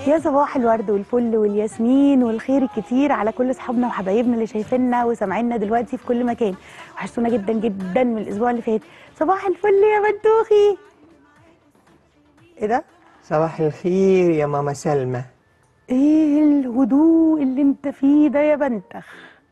يا صباح الورد والفل والياسمين والخير الكتير على كل اصحابنا وحبايبنا اللي شايفيننا وسامعيننا دلوقتي في كل مكان وحشتونا جدا جدا من الاسبوع اللي فات صباح الفل يا بنتوخي ايه ده صباح الخير يا ماما سلمى ايه الهدوء اللي انت فيه ده يا بنتخ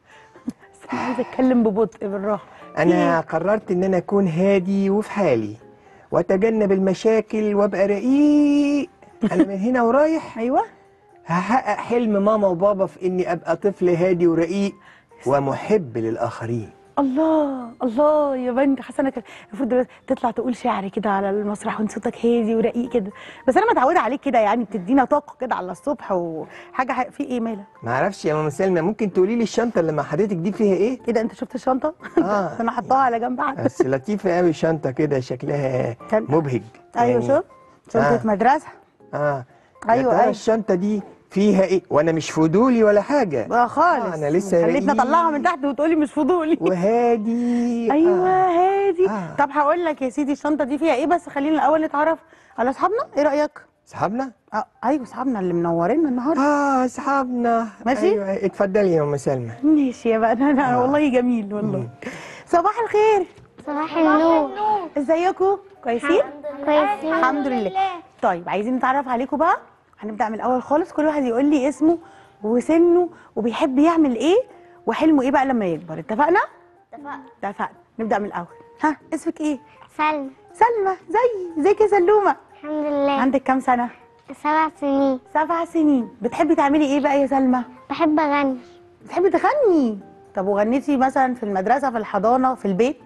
بس انا عايزه اتكلم ببطء بالراحه انا قررت ان انا اكون هادي وفي حالي واتجنب المشاكل وابقى رقيق انا من هنا ورايح ايوه هحقق حلم ماما وبابا في اني ابقى طفل هادي ورقيق ومحب للاخرين الله الله يا بنت حسنة كان المفروض دلوقتي تطلع تقول شعر كده على المسرح وانت صوتك هادي ورقيق كده بس انا متعوده عليك كده يعني بتدينا طاقه كده على الصبح وحاجه ح- في ايه مالك معرفش يا ماما سلمى ممكن تقولي لي الشنطه اللي مع حضرتك دي فيها ايه ايه ده انت شفت الشنطه آه. انا حطاها على جنب عندك بس لطيفه قوي شنطه كده شكلها كان- مبهج ايوه يعني- شوف شنطه آه. مدرسه اه أيوة، يا ترى أيوة. الشنطه دي فيها ايه وانا مش فضولي ولا حاجه اه خالص آه، أنا لسه خليتني رقيق. اطلعها من تحت وتقولي مش فضولي وهادي ايوه آه. هادي آه. طب هقول لك يا سيدي الشنطه دي فيها ايه بس خلينا الاول نتعرف على اصحابنا ايه رايك اصحابنا اه ايوه اصحابنا اللي منورينا النهارده اه اصحابنا ماشي؟ ايوه اتفضلي يا ام سلمى ماشي يا بقى انا أنا آه. والله جميل والله صباح الخير صباح النور ازيكم كويسين كويسين الحمد لله طيب عايزين نتعرف عليكم بقى هنبدا من الاول خالص كل واحد يقول لي اسمه وسنه وبيحب يعمل ايه وحلمه ايه بقى لما يكبر اتفقنا اتفقنا اتفقنا نبدا من الاول ها اسمك ايه سلمى سلمى زي ازيك يا سلومه الحمد لله عندك كام سنه سبع سنين سبع سنين بتحبي تعملي ايه بقى يا سلمى بحب اغني بتحبي تغني طب وغنيتي مثلا في المدرسه في الحضانه في البيت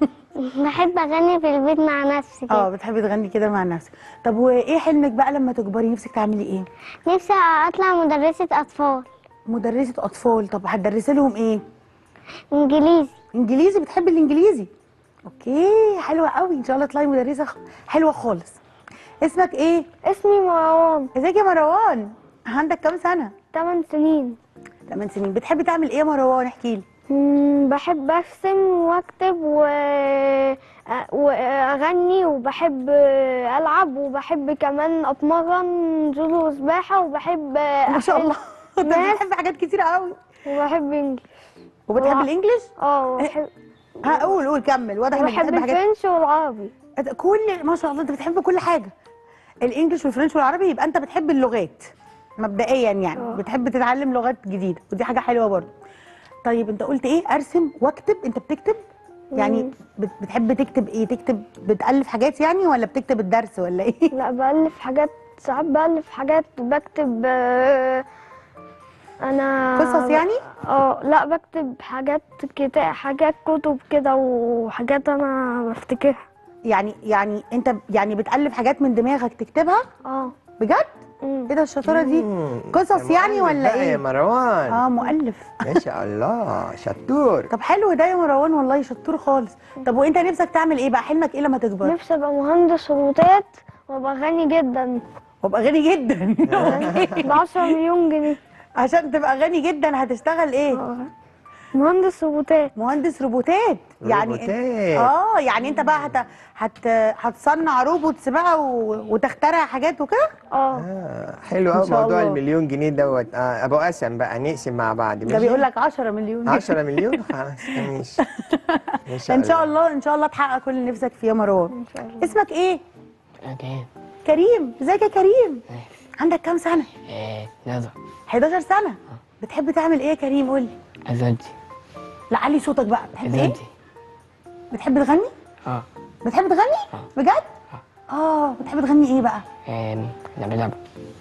بحب اغني في البيت مع نفسي اه كده بتحبي تغني كده مع نفسك طب وايه حلمك بقى لما تكبري نفسك تعملي ايه نفسي اطلع مدرسة اطفال مدرسه اطفال طب هتدرسي لهم ايه انجليزي انجليزي بتحبي الانجليزي اوكي حلوه قوي ان شاء الله تطلعي مدرسه خ- حلوه خالص اسمك ايه اسمي مروان ازيك يا مروان عندك كام سنه 8 سنين 8 سنين بتحبي تعمل ايه يا مروان احكي لي بحب ارسم واكتب و... واغني وبحب العب وبحب كمان اتمرن جودو وسباحه وبحب ما شاء الله انت ناس. بتحبي حاجات كتيره قوي وبحب انجلش وبتحبي وا- الانجليش اه وبحب ها قول قول كمل واضح انك وبحب بتحبي حاجات الفرنش والعربي كل ما شاء الله انت بتحب كل حاجه الانجليش والفرنش والعربي يبقى انت بتحب اللغات مبدئيا يعني اه. بتحب تتعلم لغات جديده ودي حاجه حلوه برضه طيب انت قلت ايه ارسم واكتب انت بتكتب يعني مم. بت- بتحب تكتب ايه تكتب بتالف حاجات يعني ولا بتكتب الدرس ولا ايه لا بألف حاجات ساعات بألف حاجات بكتب آه، انا قصص يعني اه لا بكتب حاجات كتاب حاجات كتب كده وحاجات انا بفتكرها يعني يعني انت يعني بتالف حاجات من دماغك تكتبها اه بجد أمم. ايه ده الشطاره دي مم. قصص يا يعني مؤلف ولا بقى ايه؟ يا مروان اه مؤلف ما شاء الله شطور طب حلو ده يا مروان والله شطور خالص طب وانت نفسك تعمل ايه بقى حلمك ايه لما تكبر نفسي ابقى مهندس روبوتات وابقى غني جدا وابقى غني جدا ب 10 مليون جنيه عشان تبقى غني جدا هتشتغل ايه آه. مهندس روبوتات مهندس روبوتات يعني روبوتات. اه يعني انت بقى هت... هت... هتصنع روبوتس بقى و... وتخترع حاجات وكده اه آه حلو إن قوي شاء موضوع الله. المليون جنيه دوت آه ابو قسم بقى نقسم مع بعض ده ماشي؟ بيقول لك 10 مليون 10 مليون خلاص ماشي ان شاء ان شاء الله ان شاء الله تحقق كل اللي نفسك فيه يا مروان ان شاء الله اسمك ايه اوكي كريم ازيك يا كريم عندك كام سنه ايه نظر 11 سنه بتحب تعمل ايه يا كريم قول لي ازودي لا علي صوتك بقى بتحب ايه ازودي بتحب تغني اه بتحب تغني بجد اه بتحب تغني ايه بقى ايه لعبة لعبة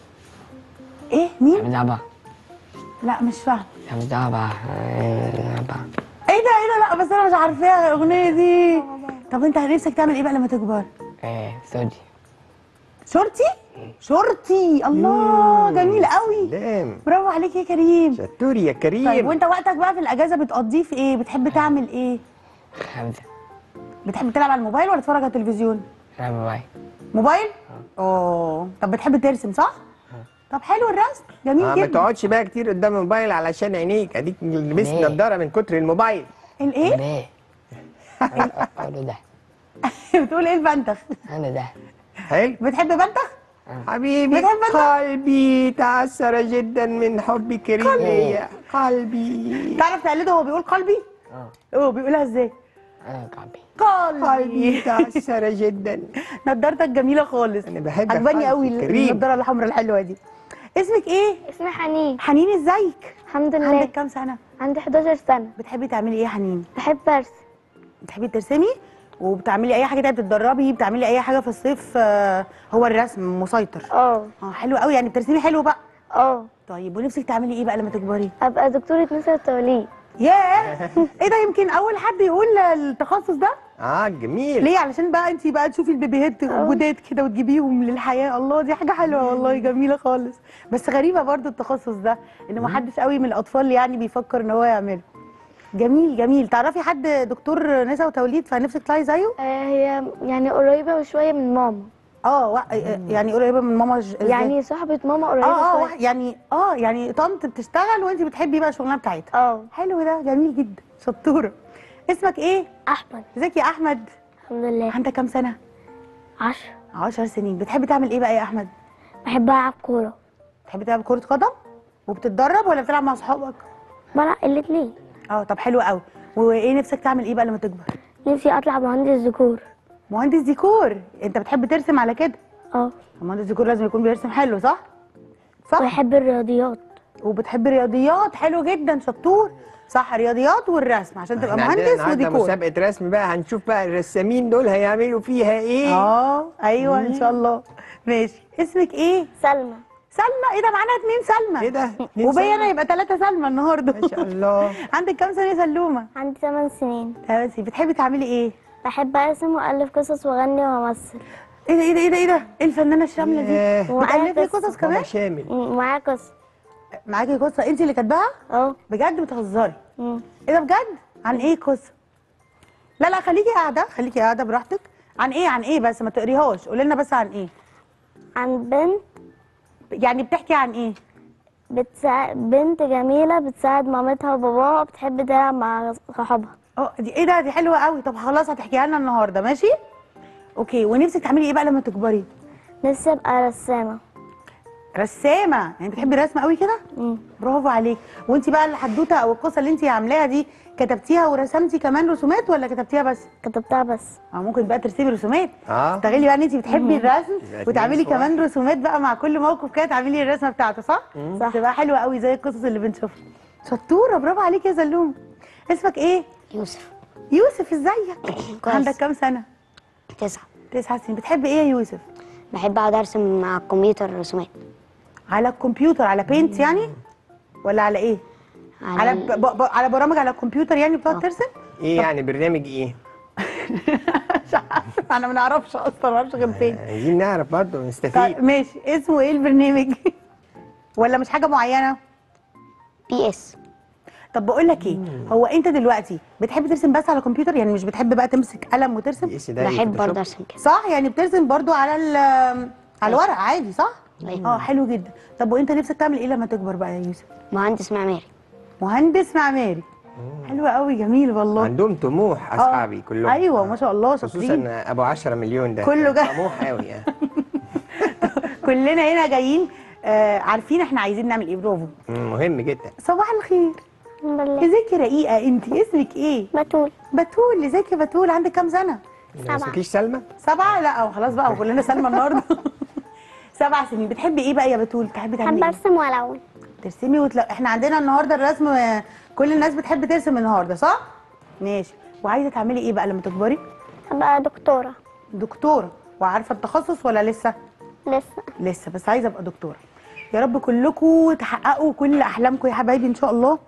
ايه مين لعبة لعبة لا مش فاهم لعبة لعبة إيه، لعبة ايه ده ايه ده لا بس انا مش عارفاها الاغنيه دي طب انت نفسك تعمل ايه بقى لما تكبر ايه زودي شرطي شرطي الله جميل قوي سلام برافو عليك يا كريم شطور يا كريم طيب وانت وقتك بقى في الاجازه بتقضيه في ايه بتحب تعمل ايه خمسة بتحب تلعب على الموبايل ولا تتفرج على التلفزيون لعبة باي موبايل اه طب بتحب ترسم صح طب حلو الرسم جميل آه ما جدا تقعدش بقى كتير قدام الموبايل علشان عينيك اديك لبست ليه؟ نضاره من كتر الموبايل الايه ليه اقول ده بتقول ايه البنتخ انا ده حلو بتحب بنتخ حبيبي بتحب أنت؟ قلبي تأثر جدا من حب كريم ليا قلبي تعرف تقلده هو بيقول قلبي اه هو بيقولها ازاي انا قلبي قلبي قلبي تأثر جدا نضارتك جميله خالص أنا بحبك عجباني خالص قوي يا كريم. النضاره الحمراء الحلوه دي اسمك ايه اسمي حنين حنين ازيك الحمد لله عندك كام سنه عندي 11 سنة بتحبي تعملي ايه يا حنين بحب ارسم بتحبي ترسمي وبتعملي اي حاجه تانية بتتدربي بتعملي اي حاجه في الصيف آه، هو الرسم مسيطر اه اه حلو قوي يعني بترسمي حلو بقى اه طيب ونفسك تعملي ايه بقى لما تكبري ابقى دكتورة نساء التوليد ياه ايه ده يمكن اول حد يقول التخصص ده اه جميل ليه علشان بقى انت بقى تشوفي البيبيهات جداد كده وتجيبيهم للحياه الله دي حاجه حلوه والله جميله خالص بس غريبه برضو التخصص ده ان ما حدش قوي من الاطفال يعني بيفكر ان هو يعمله جميل جميل تعرفي حد دكتور نساء وتوليد فنفسك تطلعي زيه آه هي يعني قريبة شوية من ماما اه وا- يعني قريبه من ماما ج- إزاي؟ يعني صاحبة ماما قريبة اه اه شوية واحد- يعني اه يعني طنط بتشتغل وانت بتحبي بقى الشغلانه بتاعتها اه حلو ده جميل جدا شطوره اسمك ايه احمد ازيك يا احمد الحمد لله عندك كام سنه عشرة عشر سنين بتحب تعمل ايه بقى يا احمد بحب العب كورة بتحب تلعب كره قدم وبتتدرب ولا بتلعب مع اصحابك بلعب الاتنين اه طب حلو قوي وايه نفسك تعمل ايه بقى لما تكبر نفسي اطلع مهندس ديكور مهندس ديكور انت بتحب ترسم على كده اه مهندس ديكور لازم يكون بيرسم حلو صح صح وبحب الرياضيات وبتحب رياضيات حلو جدا شطور صح رياضيات والرسم عشان تبقى احنا عندنا مهندس النهارده وديكور مسابقة رسم بقى هنشوف بقى الرسامين دول هيعملوا فيها ايه اه ايوه ان شاء الله ماشي اسمك ايه سلمى سلمى ايه ده معانا اتنين سلمى ايه ده؟ اتنين وبيا سلمى؟ انا يبقى ثلاثة سلمى النهارده ما شاء الله عندك كام سنة يا سلومة؟ عندي 8 سنين لا بس بتحبي تعملي ايه؟ بحب ارسم والف قصص واغني وامثل ايه ده ايه ده ايه ده ايه ده؟ ايه الفنانة الشاملة دي؟ ياه. بتألفي قصة. قصص بابا كمان؟ شامل م- معايا قصة معاكي قصة انت اللي كاتباها؟ اه بجد بتهزري م. ايه ده بجد؟ عن ايه قصة؟ لا لا خليكي قاعدة خليكي قاعدة براحتك عن ايه عن ايه بس ما تقريهاش قولي لنا بس عن ايه؟ عن بنت يعني بتحكي عن ايه؟ بتساعد بنت جميلة بتساعد مامتها وباباها بتحب تلعب مع صحابها اه دي ايه ده دي حلوة قوي طب خلاص هتحكيها لنا النهارده ماشي؟ اوكي ونفسك تعملي ايه بقى لما تكبري؟ نفسي ابقى رسامة رسامة يعني بتحبي الرسم قوي كده؟ م. برافو عليك وانت بقى الحدوته او القصه اللي انت عاملاها دي كتبتيها ورسمتي كمان رسومات ولا كتبتيها بس كتبتها بس اه ممكن بقى ترسمي رسومات اه استغلي بقى ان انت بتحبي الرسم يبقى وتعملي اتنين كمان رسومات بقى مع كل موقف كده تعملي الرسمه بتاعته صح صح. تبقى حلوه قوي زي القصص اللي بنشوفها شطوره برافو عليك يا زلوم اسمك ايه يوسف يوسف ازيك كويس. عندك كام سنه تسعة تسع سنين بتحب ايه يا يوسف بحب اقعد ارسم على الكمبيوتر رسومات على الكمبيوتر على بينت يعني ولا على ايه على ب... ب... على برامج على الكمبيوتر يعني بتقعد ترسم ايه يعني برنامج ايه مش عارفه انا ما نعرفش اصلا ما اعرفش غير فين عايزين نعرف برضه طيب نستفيد ماشي اسمه ايه البرنامج ولا مش حاجه معينه بي اس طب بقول لك ايه هو انت دلوقتي بتحب ترسم بس على الكمبيوتر يعني مش بتحب بقى تمسك قلم وترسم ايش ده بحب فوتوشوب؟ برضه ارسم كده صح يعني بترسم برضو على ال على الورق عادي صح أيوة. اه حلو جدا طب وانت نفسك تعمل ايه لما تكبر بقى يا يوسف مهندس معماري مهندس معماري حلو قوي جميل والله عندهم طموح آه. اصحابي كلهم ايوه ما شاء الله خصوصا شاطرين ابو 10 مليون ده كله جا- طموح قوي يعني كلنا هنا جايين آه عارفين احنا عايزين نعمل ايه برافو مم، مهم جدا صباح الخير الحمد لله ازيك يا رقيقه انت اسمك ايه بتول بتول ازيك يا بتول عندك كام سنه ما اسمكيش سلمى سبعة لا خلاص بقى كلنا سلمى النهارده سبع سنين بتحبي ايه بقى يا بتول بتحبي تعملي بحب ايه ارسم والون ترسمي وتلا... احنا عندنا النهارده الرسم آه، كل الناس بتحب ترسم النهارده صح ماشي وعايزه تعملي ايه بقى لما تكبري ابقى دكتورة دكتوره وعارفه التخصص ولا لسه لسه لسه بس عايزه ابقى دكتوره يا رب كلكم تحققوا كل احلامكم يا حبايبي ان شاء الله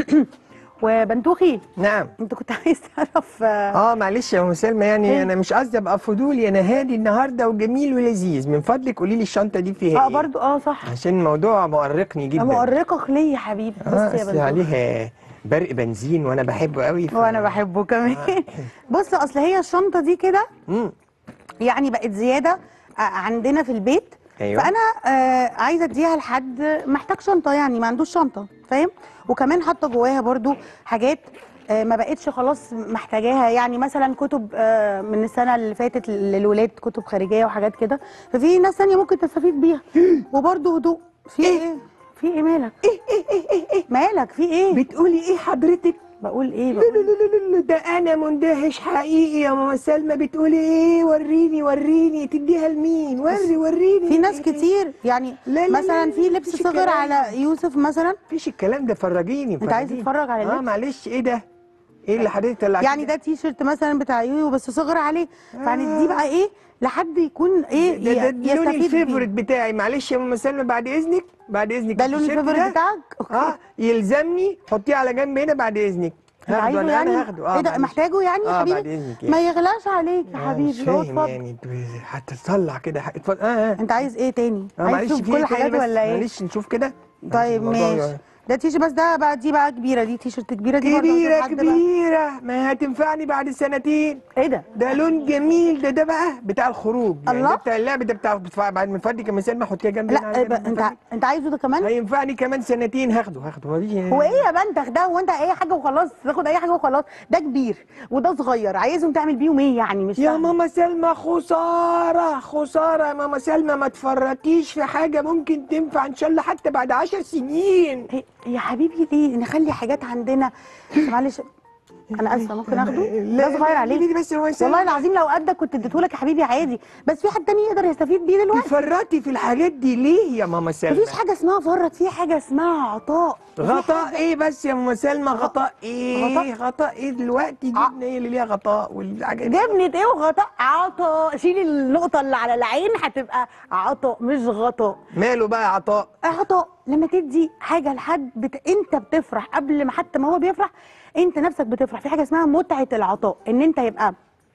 وبنتوخي نعم انت كنت عايز تعرف آه، اه معلش يا ام سلمى يعني إيه؟ انا مش قصدي ابقى فضولي انا هادي النهارده وجميل ولذيذ من فضلك قولي لي الشنطه دي فيها اه ايه برضو اه صح عشان الموضوع مؤرقني جدا مؤرقك ليه يا حبيبي بص اه يا أصل بنتوخي عليها برق بنزين وانا بحبه قوي ف... وانا بحبه كمان بص اصل هي الشنطه دي كده مم. يعني بقت زياده آه، عندنا في البيت أيوة. فانا آه عايزه اديها لحد محتاج شنطه يعني ما عندوش شنطه فاهم وكمان حاطه جواها برضو حاجات آه، ما بقتش خلاص محتاجاها يعني مثلا كتب آه، من السنه اللي فاتت للولاد كتب خارجيه وحاجات كده ففي ناس ثانيه ممكن تستفيد بيها وبرده هدوء في ايه في ايه مالك ايه ايه ايه ايه ايه مالك في ايه بتقولي ايه حضرتك بقول ايه لا بقول لا لا لا لا، ده انا مندهش حقيقي يا ماما سلمى بتقولي ايه وريني وريني تديها لمين وري وريني في ناس إيه، إيه، كتير يعني لا، لا، مثلا لا، في لبس مفيش صغر الكلام على يوسف مثلا مفيش الكلام ده فرجيني انت عايز فرجيني. تتفرج على اه اللبس معلش ايه ده ايه اللي حضرتك طلعتيه يعني ده تي شيرت مثلا بتاع يويو بس صغر عليه فهنديه بقى ايه لحد يكون ايه ده, ده, ده لون يستفيد بيه. الفيفوريت بتاعي معلش يا ماما سلمى بعد اذنك بعد اذنك ده لون التيشيرت الفيفوريت ده، بتاعك اه يلزمني حطيه على جنب هنا بعد اذنك انت هاخده عايزه انا يعني انا هاخده اه ايه ده معلش. محتاجه يعني يا اه حبيبي بعد اذنك ما يعني. يغلاش عليك يا آه، حبيبي مش هو فاهم اتفضل يعني انت هتطلع كده ح- اتفضل اه اه انت عايز ايه تاني اه عايز معلش تشوف في كل ايه تاني حاجات بس ولا ايه معلش نشوف كده طيب الموضوع ماشي ده تيشيرت بس ده بقى دي بقى كبيره دي تيشيرت كبيره دي برضه كبيرة هتشوف حد بقى. كبيرة ما هتنفعني بعد سنتين ايه ده ده لون جميل ده ده بقى بتاع الخروج يعني الله. ده بتاع اللعب ده بتاع بتاع- بعد ما نفضي كمان سلمى حطيها جنبي هنا لا على بقى جنب انت نفضي. انت عايزه ده كمان هينفعني كمان سنتين هاخده هاخده مفيش هو ايه يا بنتخ ده هو انت اي حاجه وخلاص تاخد اي حاجه وخلاص ده كبير وده صغير عايزهم تعمل بيهم ايه يعني مش يا فاهمة. ماما سلمى خسارة خسارة يا ماما سلمى ما تفرطيش في حاجة ممكن تنفع إن شاء الله حتى بعد عشر سنين إيه يا حبيبي ليه نخلي حاجات عندنا بس معلش انا اسفه ممكن اخده لا، ده صغير عليك حبيبي بس هو سلمى. والله العظيم لو قدك كنت اديتهولك يا حبيبي عادي بس في حد تاني يقدر يستفيد بيه دلوقتي تفرطي في الحاجات دي ليه يا ماما سلمى مفيش حاجه اسمها فرط في حاجه اسمها عطاء في غطاء حاجة- ايه بس يا ماما سلمى غطاء ايه غطاء؟ غطاء ايه دلوقتي جبنا ايه اللي ليها غطاء والحاجات دي جبنة ايه وغطاء عطاء شيل النقطة اللي على العين هتبقى عطاء مش غطاء ماله بقى عطاء عطاء لما تدي حاجة لحد بت... انت بتفرح قبل ما حتى ما هو بيفرح انت نفسك بتفرح في حاجة اسمها متعة العطاء ان انت يبقى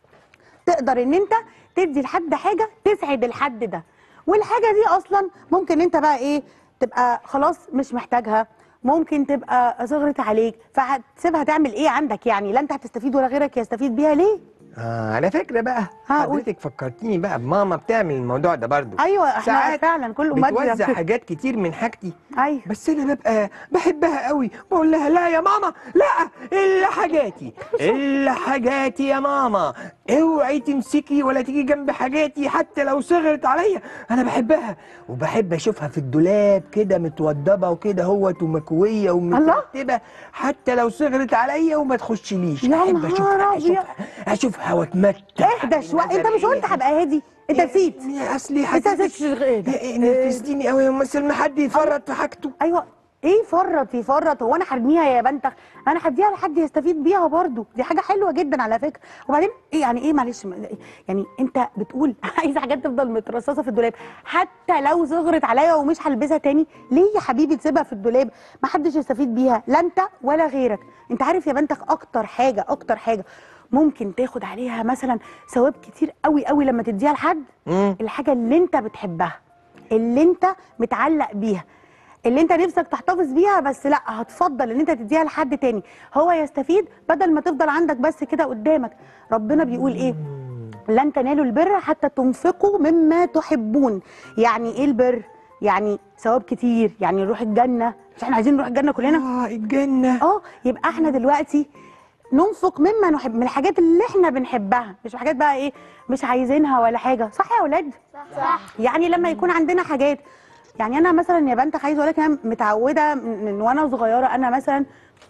تقدر ان انت تدي لحد حاجة تسعد الحد ده والحاجة دي اصلا ممكن انت بقى ايه تبقى خلاص مش محتاجها ممكن تبقى صغرت عليك فهتسيبها تعمل ايه عندك يعني لا انت هتستفيد ولا غيرك يستفيد بيها ليه آه على فكرة بقى ها، قول. حضرتك فكرتيني بقى بماما بتعمل الموضوع ده برضو ايوه احنا ساعات فعلا كل امهات بتوزع بيعملوا- حاجات كتير من حاجتي ايوه بس انا ببقى بحبها قوي بقول لها لا يا ماما لا الا حاجاتي الا حاجاتي يا ماما اوعي تمسكي ولا تيجي جنب حاجاتي حتى لو صغرت عليا انا بحبها وبحب اشوفها في الدولاب كده متوضبه وكده هوت ومكويه ومترتبه حتى لو صغرت عليا وما تخشليش يا احب نهار اشوفها أبيض. اشوفها اشوفها واتمتع اهدى شويه انت مش قلت هبقى هادي انت نسيت يا اصلي انت حسيت نسيت ايه ده؟ نرفزتيني قوي يا مثل ما حد يفرط في حاجته ايوه ايه فرط يفرط هو انا هرميها يا بنتخ انا هديها لحد يستفيد بيها برضو دي حاجه حلوه جدا على فكره وبعدين ايه يعني ايه معلش م- يعني انت بتقول عايز حاجات تفضل مترصصه في الدولاب حتى لو صغرت عليا ومش هلبسها تاني ليه يا حبيبي تسيبها في الدولاب ما حدش يستفيد بيها لا انت ولا غيرك انت عارف يا بنتخ اكتر حاجه اكتر حاجه ممكن تاخد عليها مثلا ثواب كتير قوي قوي لما تديها لحد مم. الحاجه اللي انت بتحبها اللي انت متعلق بيها اللي انت نفسك تحتفظ بيها بس لا هتفضل ان انت تديها لحد تاني هو يستفيد بدل ما تفضل عندك بس كده قدامك ربنا بيقول ايه لن تنالوا البر حتى تنفقوا مما تحبون يعني ايه البر يعني ثواب كتير يعني نروح الجنه مش احنا عايزين نروح الجنه كلنا اه الجنه اه يبقى احنا دلوقتي ننفق مما نحب من الحاجات اللي احنا بنحبها مش حاجات بقى ايه مش عايزينها ولا حاجه صح يا اولاد صح يعني لما يكون عندنا حاجات يعني انا مثلا يا بنت عايزه اقول لك انا متعوده من من وانا صغيره انا مثلا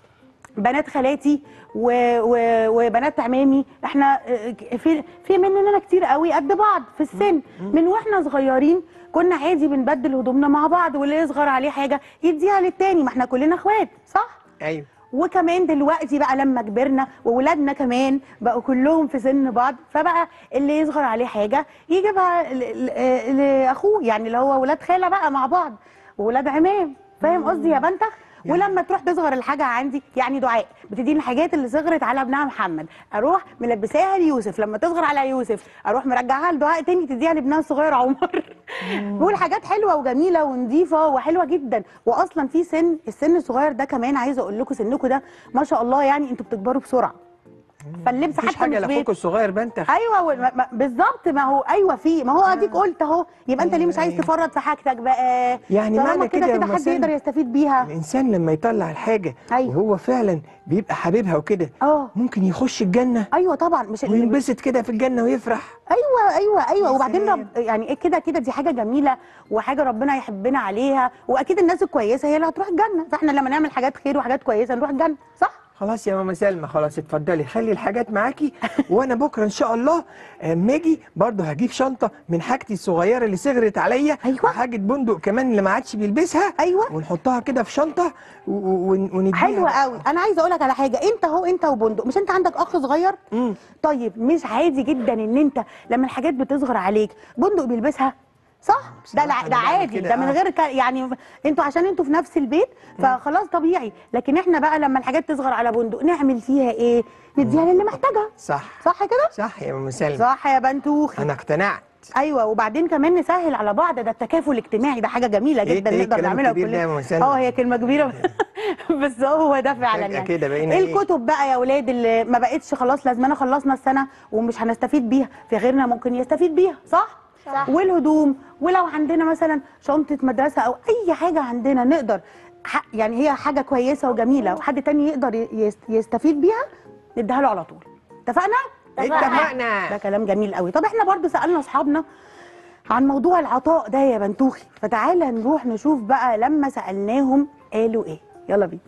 بنات خالاتي و... و... وبنات عمامي احنا اه، في في مننا كتير قوي قد بعض في السن من واحنا صغيرين كنا عادي بنبدل هدومنا مع بعض واللي يصغر عليه حاجه يديها للتاني ما احنا كلنا اخوات صح ايوه وكمان دلوقتي بقى لما كبرنا وولادنا كمان بقوا كلهم في سن بعض فبقى اللي يصغر عليه حاجه يجيبها ل- ل- لاخوه يعني اللي هو ولاد خاله بقى مع بعض وولاد عمام فاهم قصدي يا بنتخ ولما تروح تصغر الحاجه عندي يعني دعاء بتديني الحاجات اللي صغرت على ابنها محمد اروح ملبساها ليوسف لما تصغر على يوسف اروح مرجعها لدعاء تاني تديها لابنها الصغير عمر بقول حاجات حلوه وجميله ونظيفه وحلوه جدا واصلا في سن السن الصغير ده كمان عايزه اقول لكم سنكم ده ما شاء الله يعني انتوا بتكبروا بسرعه فاللبس مفيش حتى حاجه مش لاخوك بيت الصغير بنتخ ايوه وال- ما- ما- بالظبط ما هو ايوه في ما هو اديك قلت اهو يبقى انت ليه مش عايز أيوة. تفرط في حاجتك بقى يعني طالما معنى كده كده يا كده أم حد سلمى يقدر يستفيد بيها الانسان لما يطلع الحاجه أيوة. وهو فعلا بيبقى حبيبها وكده اه ممكن يخش الجنه ايوه طبعا مش ال- وينبسط كده في الجنه ويفرح ايوه ايوه ايوه يا وبعدين سلام. رب يعني ايه كده كده دي حاجه جميله وحاجه ربنا يحبنا عليها واكيد الناس الكويسه هي اللي هتروح الجنه فاحنا لما نعمل حاجات خير وحاجات كويسه نروح الجنه صح خلاص يا ماما سلمى خلاص اتفضلي خلي الحاجات معاكي وانا بكره ان شاء الله اما اجي برضه هجيب شنطه من حاجتي الصغيره اللي صغرت عليا أيوة. وحاجه بندق كمان اللي ما عادش بيلبسها أيوة. ونحطها كده في شنطه و- و- ون- ونديها حلوه بقى. قوي انا عايزه اقول لك على حاجه انت اهو انت وبندق مش انت عندك اخ صغير مم. طيب مش عادي جدا ان انت لما الحاجات بتصغر عليك بندق بيلبسها صح ده بصراحة لا ده أنا بعمل عادي كده، ده من آه. غير ك... يعني انتوا عشان انتوا في نفس البيت فخلاص طبيعي لكن احنا بقى لما الحاجات تصغر على بندق نعمل فيها ايه نديها للي محتاجها صح صح كده صح يا ماما سلمى صح يا بنتوخي انا اقتنعت ايوه وبعدين كمان نسهل على بعض ده التكافل الاجتماعي ده حاجه جميله إيه- جدا إيه نقدر الكلام نعملها الكبير ده يا كلنا ماما سلمى؟ اه هي كلمه كبيره بس هو ده فعلا فجأة يعني كده بقينا إيه؟ الكتب بقى يا اولاد اللي ما بقتش خلاص لازمنا خلصنا السنه ومش هنستفيد بيها في غيرنا ممكن يستفيد بيها صح صح. والهدوم ولو عندنا مثلا شنطه مدرسه او اي حاجه عندنا نقدر ح- يعني هي حاجه كويسه وجميله وحد تاني يقدر ي- يست- يستفيد بيها نديها له على طول اتفقنا اتفقنا ده كلام جميل قوي طب احنا برضو سالنا اصحابنا عن موضوع العطاء ده يا بنتوخي فتعالى نروح نشوف بقى لما سالناهم قالوا ايه يلا بينا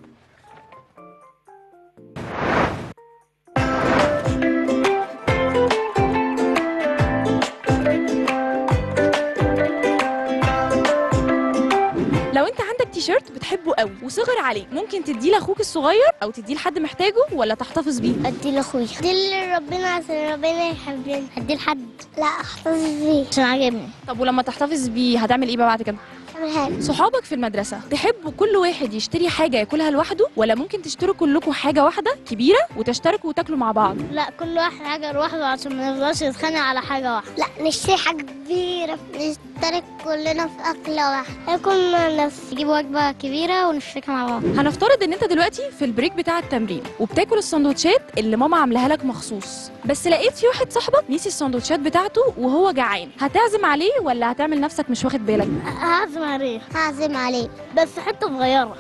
لو انت عندك تيشيرت بتحبه قوي وصغر عليك ممكن تديه لاخوك الصغير او تديه لحد محتاجه ولا تحتفظ بيه ادي لاخويا ادي اللي ربنا عشان ربنا يحبني ادي لحد لا احتفظ بيه عشان عاجبني طب ولما تحتفظ بيه هتعمل ايه بقى بعد كده اعمل حاجه صحابك في المدرسه تحبوا كل واحد يشتري حاجه ياكلها لوحده ولا ممكن تشتروا كلكم حاجه واحده كبيره وتشتركوا وتاكلوا مع بعض لا كل واحد حاجه لوحده عشان ما نفضلش نتخانق على حاجه واحده لا نشتري حاجه كبيره نشترك كلنا في اكله واحده ناكل مع نفس نجيب وجبه كبيره ونشتركها مع بعض هنفترض ان انت دلوقتي في البريك بتاع التمرين وبتاكل السندوتشات اللي ماما عاملاها لك مخصوص بس لقيت في واحد صاحبك نسي السندوتشات بتاعته وهو جعان هتعزم عليه ولا هتعمل نفسك مش واخد بالك هعزم عليه هعزم عليه بس حته صغيره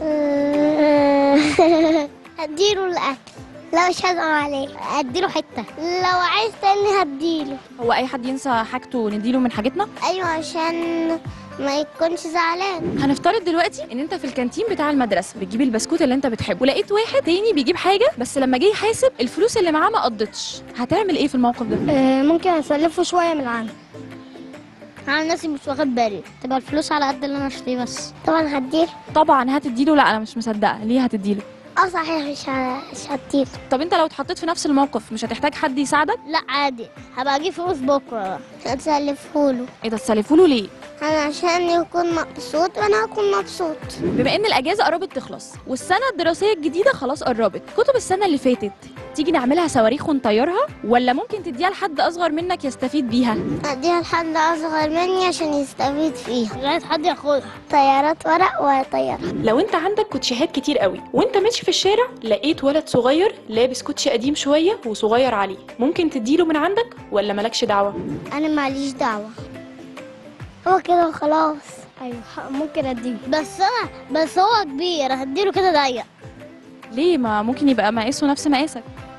اديله الاكل لا مش هزعل عليه اديله حته لو عايز تاني هديله هو اي حد ينسى حاجته نديله من حاجتنا ايوه عشان ما يكونش زعلان هنفترض دلوقتي ان انت في الكانتين بتاع المدرسه بتجيب البسكوت اللي انت بتحبه ولقيت واحد تاني بيجيب حاجه بس لما جه يحاسب الفلوس اللي معاه ما قضتش هتعمل ايه في الموقف ده ممكن اسلفه شويه من عنده انا ناسي مش واخد بالي تبقى الفلوس على قد اللي انا اشتريه بس طبعا هديله طبعا هتديله لا انا مش مصدقه ليه هتديله اه صحيح مش ه- مش هديله طب انت لو اتحطيت في نفس الموقف مش هتحتاج حد يساعدك لا عادي هبقى اجيب فلوس بكره هتسلفهوله ايه ده تسلفوا له ليه انا عشان يكون مبسوط وانا هكون مبسوط بما ان الاجازه قربت تخلص والسنه الدراسيه الجديده خلاص قربت كتب السنه اللي فاتت تيجي نعملها صواريخ ونطيرها ولا ممكن تديها لحد اصغر منك يستفيد بيها اديها لحد اصغر مني عشان يستفيد فيها لغايه حد ياخدها طيارات ورق وطيارة لو انت عندك كوتشيهات كتير قوي وانت ماشي في الشارع لقيت ولد صغير لابس كوتشي قديم شويه وصغير عليه ممكن تديله من عندك ولا مالكش دعوه انا ماليش دعوه هو كده خلاص ايوه ممكن اديه بس انا بس هو كبير هديله كده ضيق ليه ما ممكن يبقى مقاسه نفس مقاسك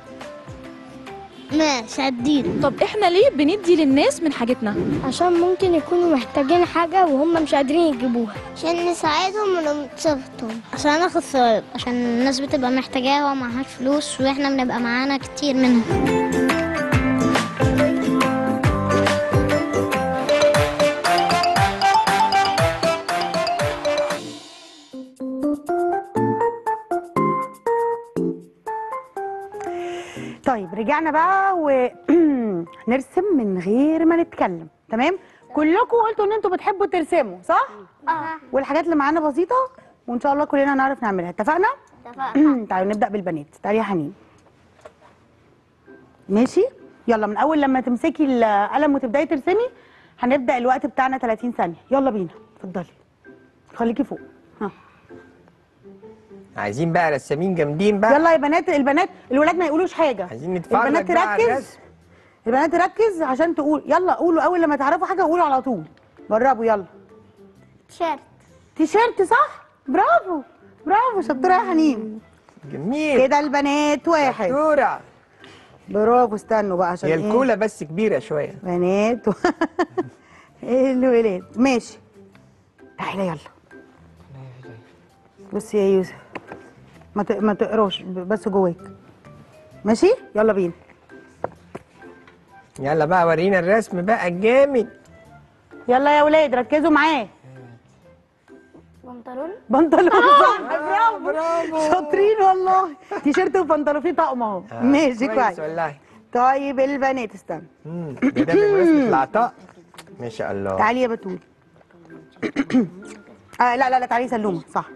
ماشي هديله طب احنا ليه بندي للناس من حاجتنا عشان ممكن يكونوا محتاجين حاجه وهم مش قادرين يجيبوها عشان نساعدهم ونبسطهم عشان ناخد ثواب عشان الناس بتبقى محتاجاها ومعهاش فلوس واحنا بنبقى معانا كتير منها طيب رجعنا بقى ونرسم من غير ما نتكلم تمام كلكم قلتوا ان انتوا بتحبوا ترسموا صح اه والحاجات اللي معانا بسيطه وان شاء الله كلنا نعرف نعملها اتفقنا تعالوا نبدا بالبنات تعالي يا حنين ماشي يلا من اول لما تمسكي القلم وتبداي ترسمي هنبدا الوقت بتاعنا 30 ثانيه يلا بينا اتفضلي خليكي فوق ها عايزين بقى رسامين جامدين بقى يلا يا بنات البنات الولاد ما يقولوش حاجه عايزين نتفرج البنات بقى على تركز الرسم. البنات تركز عشان تقول يلا قولوا اول لما تعرفوا حاجه قولوا على طول جربوا يلا تيشيرت تيشيرت صح برافو برافو شطوره يا حنين جميل كده البنات واحد دورة برافو استنوا بقى عشان هي ايه الكولا بس كبيرة شوية بنات و... ايه الولاد ماشي تعالى يلا بص يا يوسف ما ت... ما تقراش بس جواك ماشي يلا بينا يلا بقى ورينا الرسم بقى الجامد يلا يا ولاد ركزوا معاه بنطلون بنطلون صح برافو برافو شاطرين والله تيشيرت وبنطلون فيه طقم اهو آه، ماشي كويس والله طيب البنات استنى مم، ده ده بمناسبة العطاء ما شاء الله تعالي يا بتول آه لا لا لا تعالي سلومه صح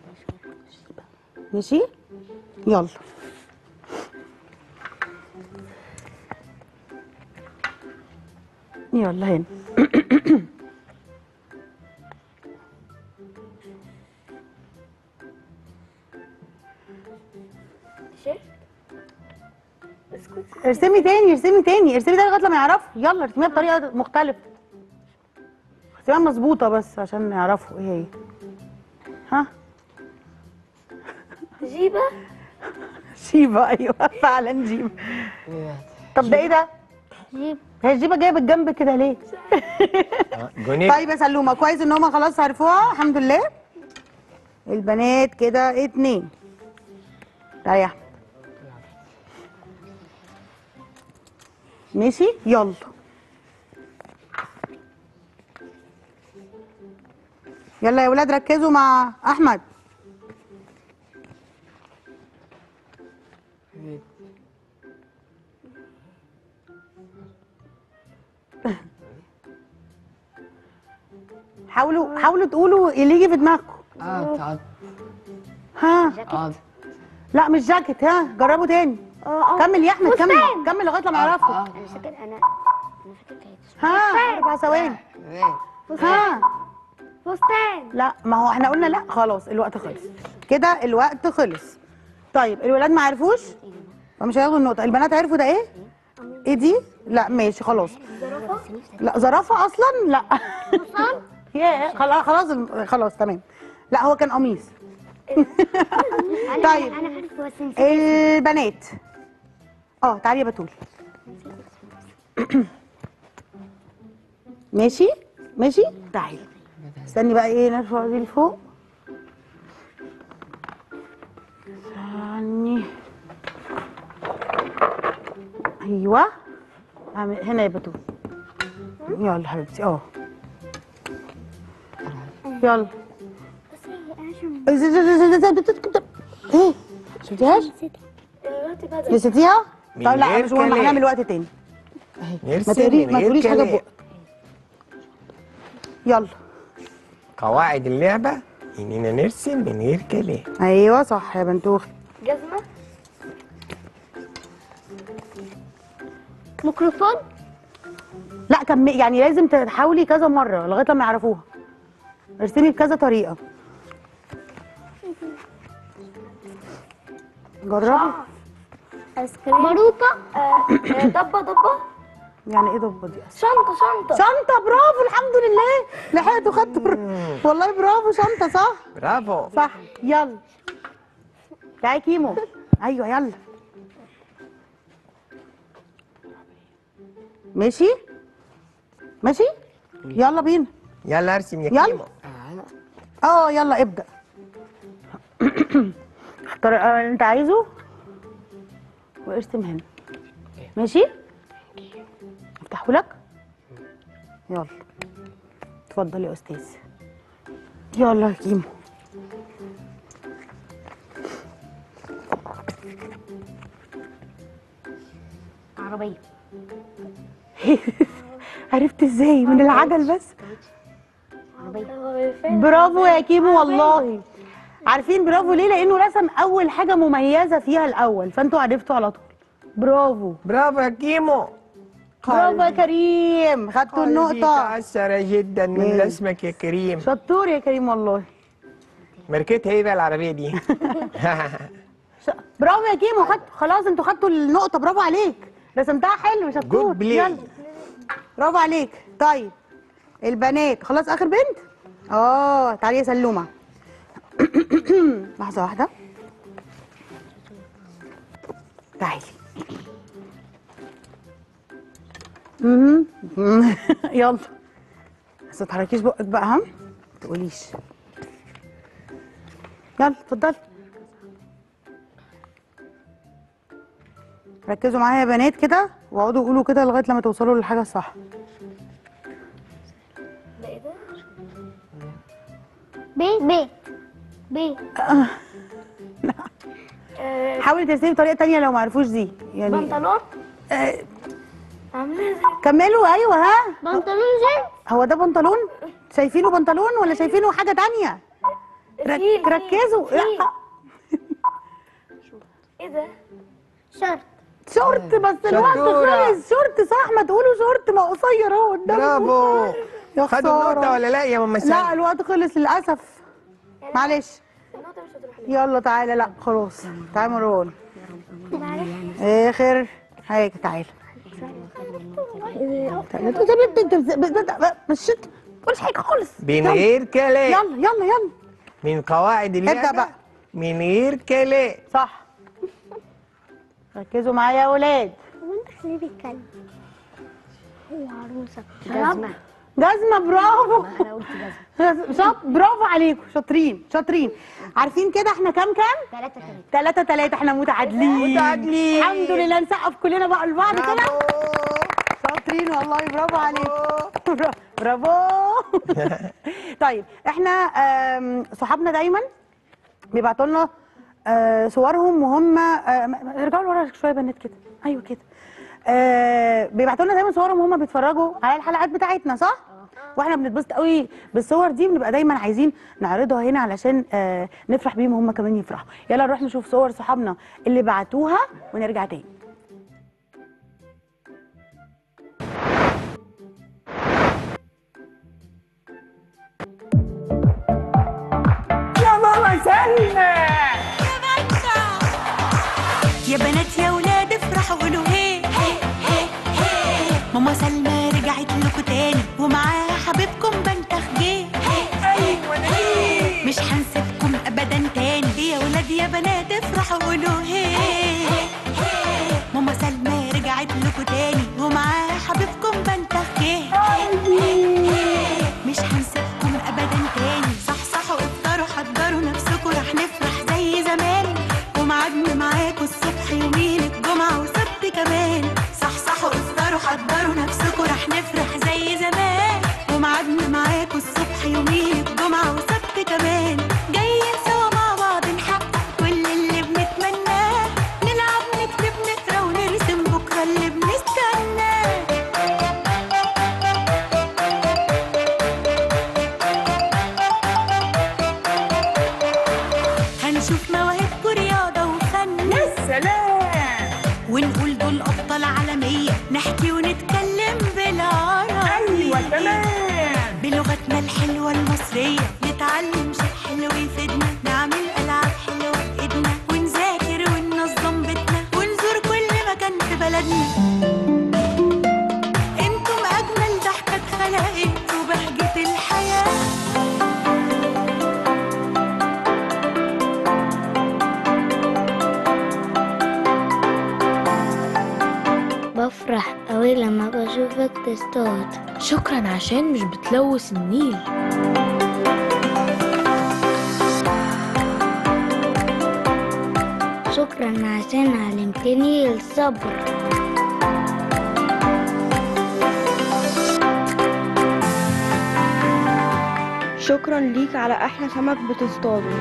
ماشي يلا يلا هنا ارسمي تاني ارسمي تاني ارسمي تاني لغايه لما يعرفوا يلا ارسميها بطريقه مختلفه ارسميها مظبوطه بس عشان يعرفوا ايه هي ها جيبة شيبه ايوه فعلا جيبه طب ده ايه ده؟ جيب هي الجيبه جايه بالجنب كده ليه؟ آه، جونيك طيب يا سلومه كويس ان هم خلاص عرفوها الحمد لله البنات كده اتنين تعالى يا احمد ماشي يلا يلا يا ولاد ركزوا مع احمد حاولوا حاولوا تقولوا اللي يجي في دماغكم اه تعال ها اه لا مش جاكيت ها جربوا تاني كمل يا احمد كمل كمل لغايه لما يعرفوا اه انا فاكر انا انا فاكر كانت ها اربع ثواني ها فستان لا ما هو احنا قلنا لا خلاص الوقت خلص كده الوقت خلص طيب الولاد ما عرفوش فمش هياخدوا النقطه البنات عرفوا ده ايه ايه دي لا ماشي خلاص لا زرافه اصلا لا ياه خلاص خلاص خلاص تمام لا هو كان قميص طيب انا عارف بس نسيت البنات اه تعالي يا بتول ماشي ماشي تعالي استني بقى ايه نرفع دي لفوق استني ايوه اعمل هنا يا بتول يلا حبيبتي اه يلا ايه شفتيهاش الوقت بدأ نسيتيها من طب لا غير مش مهم كلام. هنعمل وقت تاني ما نرسم تقري من ما غير تقوليش حاجه كلام. بقك يلا قواعد اللعبة إننا نرسم من غير كلام ايوه صح يا بنتوخ جزمة ميكروفون لا كم يعني لازم تحاولي كذا مره لغايه لما يعرفوها ارسمي بكذا طريقه جربي ايس كريم باروكه آه، آه، ضبة ضبة يعني ايه ضبه دي أصلاً؟ شنطة شنطة شنطه برافو الحمد لله لحقتوا خدتوا والله برافو شنطه صح برافو صح يلا تعالي كيمو ايوه يلا ماشي ماشي يلا بينا يلا ارسم يا يلا. كيمو اه يلا ابدا اختار اللي انت عايزه وارسم هنا ماشي افتحه لك يلا اتفضل يا استاذ يلا يا كيمو عربيه عرفت ازاي من العجل بس عربيه برافو يا كيمو والله عارفين برافو ليه لانه رسم اول حاجه مميزه فيها الاول فانتوا عرفتوا على طول برافو برافو يا كيمو برافو يا كريم خدتوا قلبي النقطه تأثر جدا من ماشي. رسمك يا كريم شطور يا كريم والله ماركتها ايه بقى العربيه دي ش- برافو يا كيمو خدت خلاص انتوا خدتوا النقطه برافو عليك رسمتها حلو شطور Good play. يلا برافو عليك طيب البنات خلاص اخر بنت اه تعالي يا سلومه لحظه واحده تعالي مهم. يلا بس ما تحركيش بقك بقى ها ما تقوليش يلا اتفضلي ركزوا معايا يا بنات كده واقعدوا قولوا كده لغايه لما توصلوا للحاجه الصح بي بي بي حاولي ترسمي بطريقه تانية لو ما عرفوش دي يعني بنطلون آه عامله زي كملوا ايوه ها بنطلون جينز هو ده بنطلون شايفينه بنطلون ولا شايفينه حاجه تانية رك... في- في- ركزوا في. لا ايه ده شورت شورت بس الوقت شطورة. خلص شورت صح ما تقولوا شورت ما قصير اهو قدامكم برافو يا خدوا النقطه خساره ولا لا يا ماما لا سلمى الوقت خلص للاسف معلش النقطه مش هتروح لي يلا تعالى لا خلاص تعالى مروان اخر حاجه تعالى تعالى انت انت مشيت مش حاجه خالص من يلا. غير كلام يلا يلا يلا من قواعد اللعبه بقى. من غير كلام صح ركزوا معايا يا ولاد هو انت خليه بيتكلم هو عروسه جزمة جزمه برافو أنا قلت جزمة شاط برافو عليكم شاطرين شاطرين عارفين كده احنا كام كام ثلاثة ثلاثة تلاتة تلاتة احنا متعادلين متعادلين. الحمد لله نسقف كلنا بقى لبعض كده برافو. شاطرين والله برافو عليكم برافو طيب احنا آم، صحابنا دايما بيبعتوا لنا آه، صورهم وهم آه، م- م- ارجعوا لورا شويه بنات كده ايوه كده آه، بيبعتوا لنا دايما صورهم وهم بيتفرجوا على الحلقات بتاعتنا صح؟ واحنا بنتبسط قوي بالصور دي بنبقى دايما عايزين نعرضها هنا علشان آه، نفرح بيهم وهم كمان يفرحوا يلا نروح نشوف صور صحابنا اللي بعتوها ونرجع تاني يا ماما سلمى يا بنات يا ولاد افرحوا قولوا هي ماما سلمى رجعت لكم تاني ومعاها حبيبكم بنتخ جه ايوه انا مش هنسيبكم ابدا تاني يا ولاد يا بنات افرحوا قولوا هي ماما سلمى رجعت لكم تاني ومعاها حبيبكم بنتخ جه مش هنسيبكم ابدا تاني صحصحوا افطروا حضروا نفسكم رح نفرح زي زمان وميعادنا معاكم الصبح يومين الجمعة وسبت كمان صحصحوا افطروا حضروا نفسكم رح نفرح زي زمان وميعادنا معاكم الصبح يومين الجمعة وسبت كمان جايين سوا مع بعض نحقق كل اللي بنتمناه نلعب نكتب نقرا ونرسم بكرة اللي بنستناه هنشوف مواهبكم رياضة وفن يا سلام ونقول دول أبطال عالمية نحكي ونتكلم بالعربي ايوه تمام بلغتنا الحلوة المصرية نتعلم شيء حلو يفيدنا نعمل ألعاب حلوة بإيدنا ونذاكر وننظم بيتنا ونزور كل مكان في بلدنا انتم أجمل ضحكة اتخلقت وبهجة الحياة بفرح قوي لما بشوفك تصطاد شكرا عشان مش بتلوث النيل شكرا عشان علمتني الصبر شكرا ليك على احلى سمك بتصطاده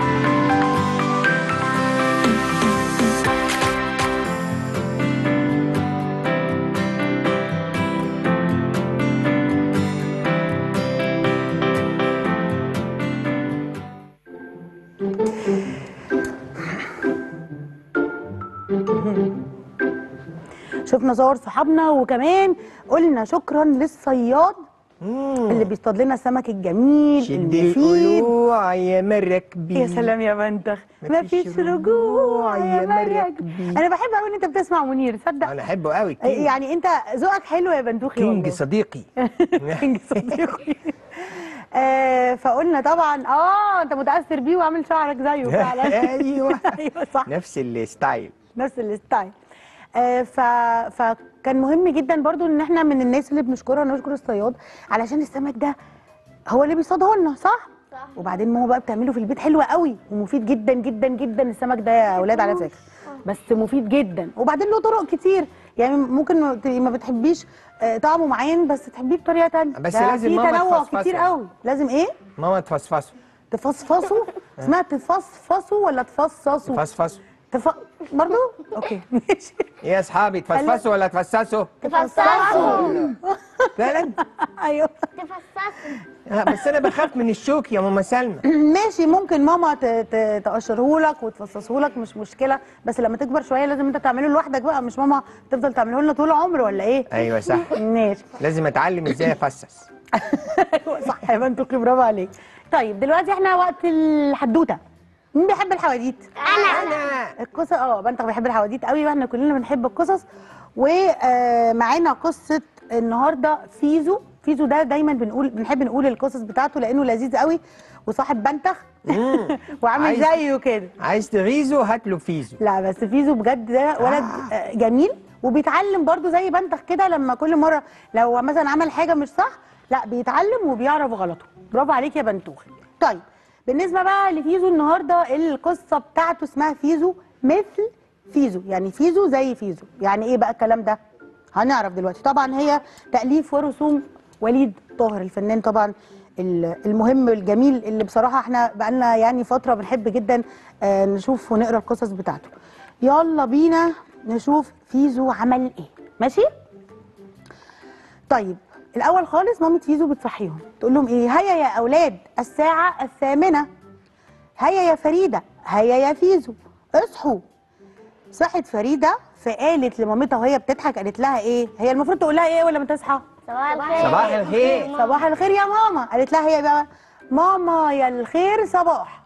شفنا صور صحابنا وكمان قلنا شكرا للصياد اللي بيصطاد لنا السمك الجميل شد المفيد القلوع يا مركبي يا سلام يا بنتخ مفيش مفيش رجوع يا مركبي مركبي. انا بحب قوي ان انت بتسمع منير تصدق انا احبه قوي كينج, يعني انت ذوقك حلو يا بنتوخي كينج والله. صديقي كينج صديقي آه فقلنا طبعا اه انت متاثر بيه وعامل شعرك زيه فعلا ايوه ايوه صح نفس الستايل نفس الستايل آه ف... فكان مهم جدا برضو ان احنا من الناس اللي بنشكرها نشكر الصياد علشان السمك ده هو اللي بيصطاده لنا صح؟ صح وبعدين ماما بقى بتعمله في البيت حلو قوي ومفيد جدا جدا جدا السمك ده يا اولاد على فكره بس مفيد جدا وبعدين له طرق كتير يعني ممكن تبقي ما بتحبيش آه، طعمه معين بس تحبيه بطريقه تانية بس ده لازم في ماما تنوع تفصفصه. كتير قوي لازم ايه؟ ماما تفصفصه تفصفصوا اسمها تفصفصوا ولا تفصصوا؟ تفصفصوا تف... برضو؟ اوكي ماشي ايه يا اصحابي تفصفصوا ولا تفصصوا تفصصوا فعلا ايوه تفصصوا آه، بس انا بخاف من الشوك يا ماما سلمى ماشي ممكن ماما ت- ت- تقشره لك وتفصصه لك مش مشكله بس لما تكبر شويه لازم انت تعمله لوحدك بقى مش ماما تفضل تعمله لنا طول العمر ولا ايه؟ ايوه صح ماشي لازم اتعلم ازاي افصص ايوه صح يا بنت برافو عليك طيب دلوقتي احنا وقت الحدوته مين بيحب الحواديت؟ انا القصص اه بنتك بيحب الحواديت قوي واحنا كلنا بنحب القصص ومعانا قصه النهارده فيزو فيزو ده دايما بنقول بنحب نقول القصص بتاعته لانه لذيذ قوي وصاحب بنتخ وعامل عايز- زيه كده عايز تغيظه هات له فيزو لا بس فيزو بجد ده ولد آه. جميل وبيتعلم برضو زي بنتخ كده لما كل مره لو مثلا عمل حاجه مش صح لا بيتعلم وبيعرف غلطه برافو عليك يا بنتوخي طيب بالنسبه بقى لفيزو النهارده القصه بتاعته اسمها فيزو مثل فيزو يعني فيزو زي فيزو يعني ايه بقى الكلام ده هنعرف دلوقتي طبعا هي تاليف ورسوم وليد طاهر الفنان طبعا ال- المهم الجميل اللي بصراحه احنا بقالنا يعني فتره بنحب جدا آه، نشوف ونقرا القصص بتاعته يلا بينا نشوف فيزو عمل ايه ماشي طيب الاول خالص مامة فيزو بتصحيهم تقول لهم ايه هيا يا اولاد الساعه الثامنه هيا يا فريده هيا يا فيزو اصحوا صحت فريده فقالت لمامتها وهي بتضحك قالت لها ايه هي المفروض تقول لها ايه ولا ما تصحى صباح الخير صباح الخير صباح الخير يا ماما قالت لها هي بقى ماما يا الخير صباح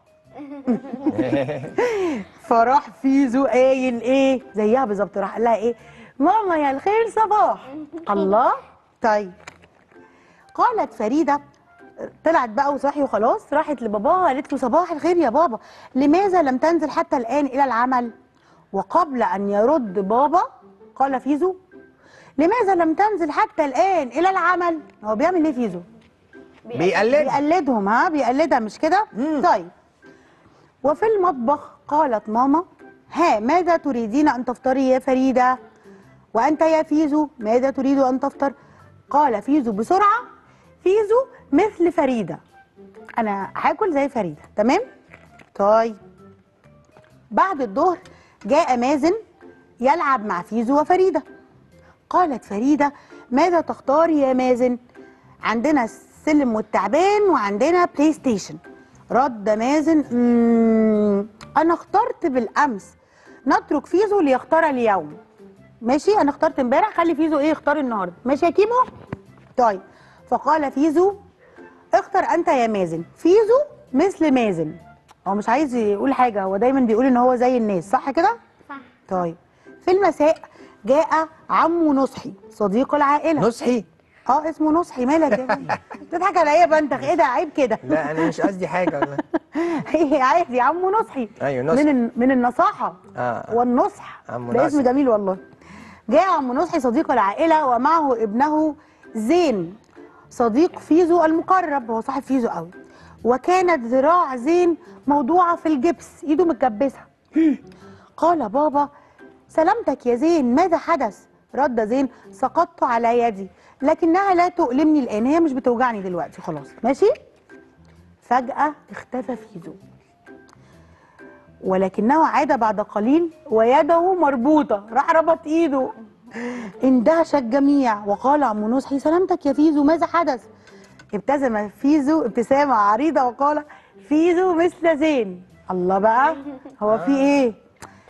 فراح فيزو قايل ايه زيها بالظبط راح قال لها ايه ماما يا الخير صباح الله طيب قالت فريده طلعت بقى وصحي وخلاص راحت لباباها قالت له صباح الخير يا بابا لماذا لم تنزل حتى الان الى العمل وقبل ان يرد بابا قال فيزو لماذا لم تنزل حتى الان الى العمل هو بيعمل ايه فيزو بيقلد بيقلدهم ها بيقلدها مش كده طيب وفي المطبخ قالت ماما ها ماذا تريدين ان تفطري يا فريده وانت يا فيزو ماذا تريد ان تفطر قال فيزو بسرعه فيزو مثل فريده انا هاكل زي فريده تمام طيب بعد الظهر جاء مازن يلعب مع فيزو وفريده قالت فريده ماذا تختار يا مازن عندنا السلم والتعبان وعندنا بلاي ستيشن رد مازن "مم، انا اخترت بالامس نترك فيزو ليختار اليوم ماشي انا اخترت امبارح خلي فيزو ايه يختار النهارده ماشي يا كيمو طيب فقال فيزو اختر انت يا مازن فيزو مثل مازن هو مش عايز يقول حاجه هو دايما بيقول ان هو زي الناس صح كده صح طيب في المساء جاء عمو نصحي صديق العائله نصحي اه اسمه نصحي مالك يا بنت بتضحك على ايه يا بنتخ ايه ده عيب كده لا انا مش قصدي حاجه والله عادي عمو نصحي ايوه نصحي. من الن- من النصاحه آه. والنصح عمو ده اسم نصحي. جميل والله جاء عمو نصحي صديق العائله ومعه ابنه زين صديق فيزو المقرب هو صاحب فيزو قوي وكانت ذراع زين موضوعه في الجبس ايده متجبسه قال بابا سلامتك يا زين ماذا حدث رد زين سقطت على يدي لكنها لا تؤلمني الان هي مش بتوجعني دلوقتي خلاص ماشي فجأة اختفى فيزو ولكنه عاد بعد قليل ويده مربوطة راح ربط ايده اندهش الجميع وقال عم نصحي سلامتك يا فيزو ماذا حدث ابتسم فيزو ابتسامة عريضة وقال فيزو مثل زين الله بقى هو في ايه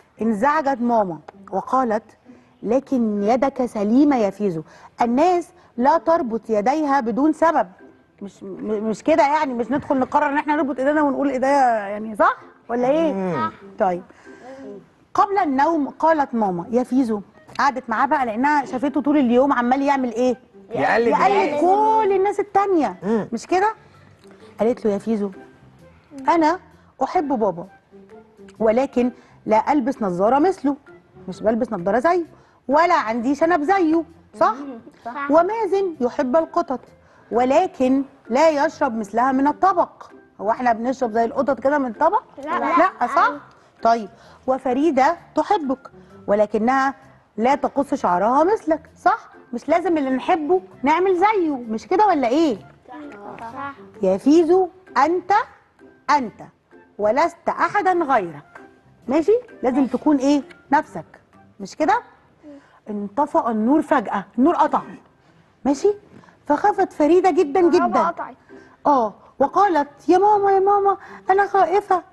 انزعجت ماما وقالت لكن يدك سليمة يا فيزو الناس لا تربط يديها بدون سبب مش م- مش كده يعني مش ندخل نقرر ان احنا نربط ايدينا ونقول ايديا يعني صح ولا ايه طيب قبل النوم قالت ماما يا فيزو قعدت معاه بقى لانها شافته طول اليوم عمال يعمل ايه يقلد يقلد الناس. كل الناس التانية مم. مش كده قالت له يا فيزو انا احب بابا ولكن لا البس نظاره مثله مش بلبس نظاره زيه ولا عندي شنب زيه صح صح. ومازن يحب القطط ولكن لا يشرب مثلها من الطبق هو احنا بنشرب زي القطط كده من الطبق لا. لا صح طيب وفريده تحبك ولكنها لا تقص شعرها مثلك صح مش لازم اللي نحبه نعمل زيه مش كده ولا ايه صح يا فيزو انت انت ولست احدا غيرك ماشي لازم تكون ايه نفسك مش كده انطفأ النور فجأة النور قطع ماشي فخافت فريدة جدا الكهرباء جدا قطعت اه وقالت يا ماما يا ماما انا خائفة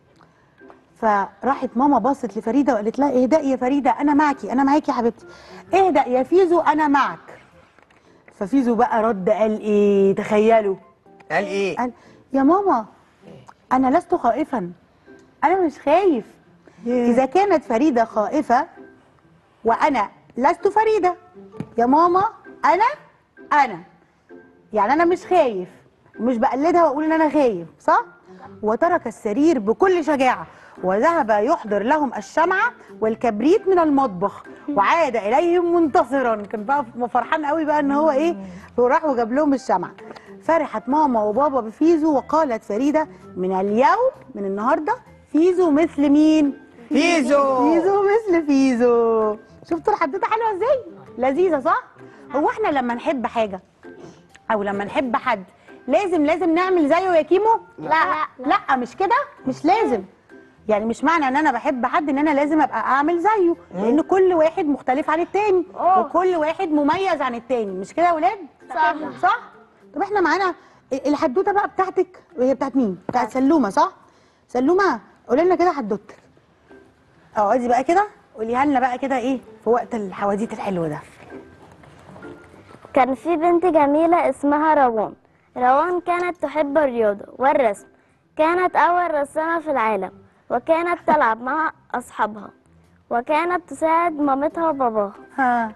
فراحت ماما بصت لفريدة وقالت لها اهدئي يا فريدة انا معكي انا معاكي يا حبيبتي اهدأ يا فيزو انا معك ففيزو بقى رد قال ايه تخيلوا قال ايه قال يا ماما انا لست خائفا انا مش خايف اذا كانت فريده خائفه وانا لست فريده يا ماما انا انا يعني انا مش خايف ومش بقلدها واقول ان انا خايف صح وترك السرير بكل شجاعه وذهب يحضر لهم الشمعة والكبريت من المطبخ وعاد إليهم منتصرا كان بقى فرحان قوي بقى ان هو ايه وراح وجاب لهم الشمعة فرحت ماما وبابا بفيزو وقالت فريدة من اليوم من النهاردة فيزو مثل مين فيزو فيزو مثل فيزو شفتوا الحدوته حلوه ازاي لذيذه صح هو احنا لما نحب حاجه او لما نحب حد لازم لازم نعمل زيه يا كيمو لا لا مش كده مش لازم يعني مش معنى ان انا بحب حد ان انا لازم ابقى اعمل زيه لان كل واحد مختلف عن التاني وكل واحد مميز عن التاني مش كده يا ولاد صح. صح طب احنا معانا الحدوته بقى بتاعتك هي بتاعت مين بتاعت سلومه صح سلومه قولي لنا كده حدوتك اقعدي بقى كده قوليها لنا بقى كده ايه في وقت الحواديت الحلو ده كان في بنت جميلة اسمها روان روان كانت تحب الرياضة والرسم كانت أول رسامة في العالم وكانت تلعب مع أصحابها وكانت تساعد مامتها وباباها ها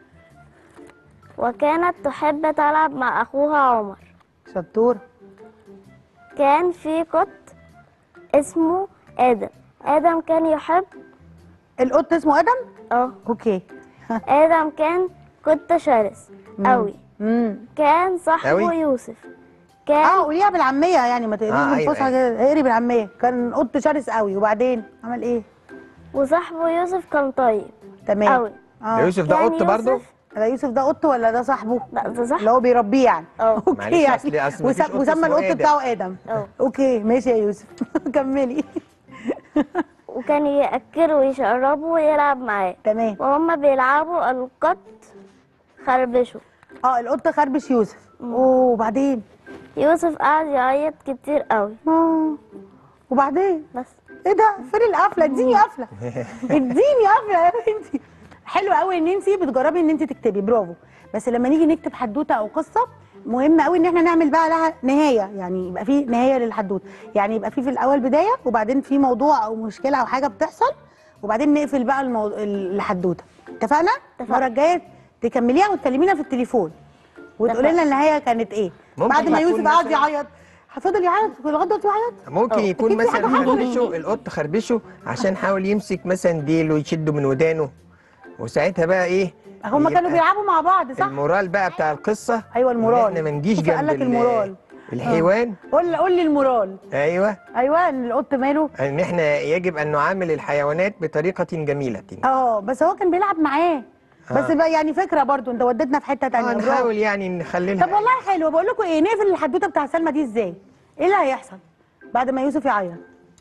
وكانت تحب تلعب مع أخوها عمر شطور كان في قط اسمه آدم آدم كان يحب القط اسمه ادم اه اوكي آدم كان قط شرس أوي امم كان صاحبه أوي؟ يوسف اه كان قوليها بالعاميه يعني ما تقريش آه، أيوة، بالفصحى أيوة. كده اقري بالعاميه كان قط شرس قوي وبعدين عمل ايه وصاحبه يوسف كان طيب تمام أوي ده اه يوسف ده يعني قط برضه يوسف- ده يوسف ده قط ولا ده صاحبه لا ده صح اللي هو بيربيه يعني اه اوكي معلش، يعني أصل- أصل مفيش وسم- قط وسمى اسمه القط آدم. بتاعه ادم اه اوكي ماشي يا يوسف كملي وكان يأكله ويشربه ويلعب معاه تمام وهما بيلعبوا القط خربشه اه القط خربش يوسف وبعدين يوسف قعد يعيط كتير قوي اه وبعدين بس ايه ده فين القفله اديني قفله اديني قفله يا بنتي حلو قوي ان انت بتجربي ان انت تكتبي برافو بس لما نيجي نكتب حدوته او قصه مهم قوي ان احنا نعمل بقى لها نهايه يعني يبقى في نهايه للحدوته يعني يبقى في في الاول بدايه وبعدين في موضوع او مشكله او حاجه بتحصل وبعدين نقفل بقى الموضوع الحدوته اتفقنا المره الجايه تكمليها وتكلمينا في التليفون وتقولي لنا النهايه كانت ايه ممكن بعد ما يكون يوسف قعد مثلاً- يعيط فضل يعيط لغايه دلوقتي يعيط ممكن يكون أكيد في حاجة مثلا حصلت. خربشه القط خربشه عشان حاول يمسك مثلا ديله يشده من ودانه وساعتها بقى ايه هما كانوا يبقى بيلعبوا مع بعض صح المورال بقى بتاع القصه ايوه المورال ان احنا ما نجيش شوف جنب قال لك ال- المورال الحيوان قول قول لي المورال ايوه ايوه ان القط ماله ان احنا يجب ان نعامل الحيوانات بطريقه جميله اه بس هو كان بيلعب معاه بس آه. بقى يعني فكره برضو انت وديتنا في حته اه تانية برافو. نحاول يعني نخلي طب والله حلو بقول لكم ايه نقفل الحدوته بتاع سلمى دي ازاي ايه اللي هيحصل بعد ما يوسف يعيط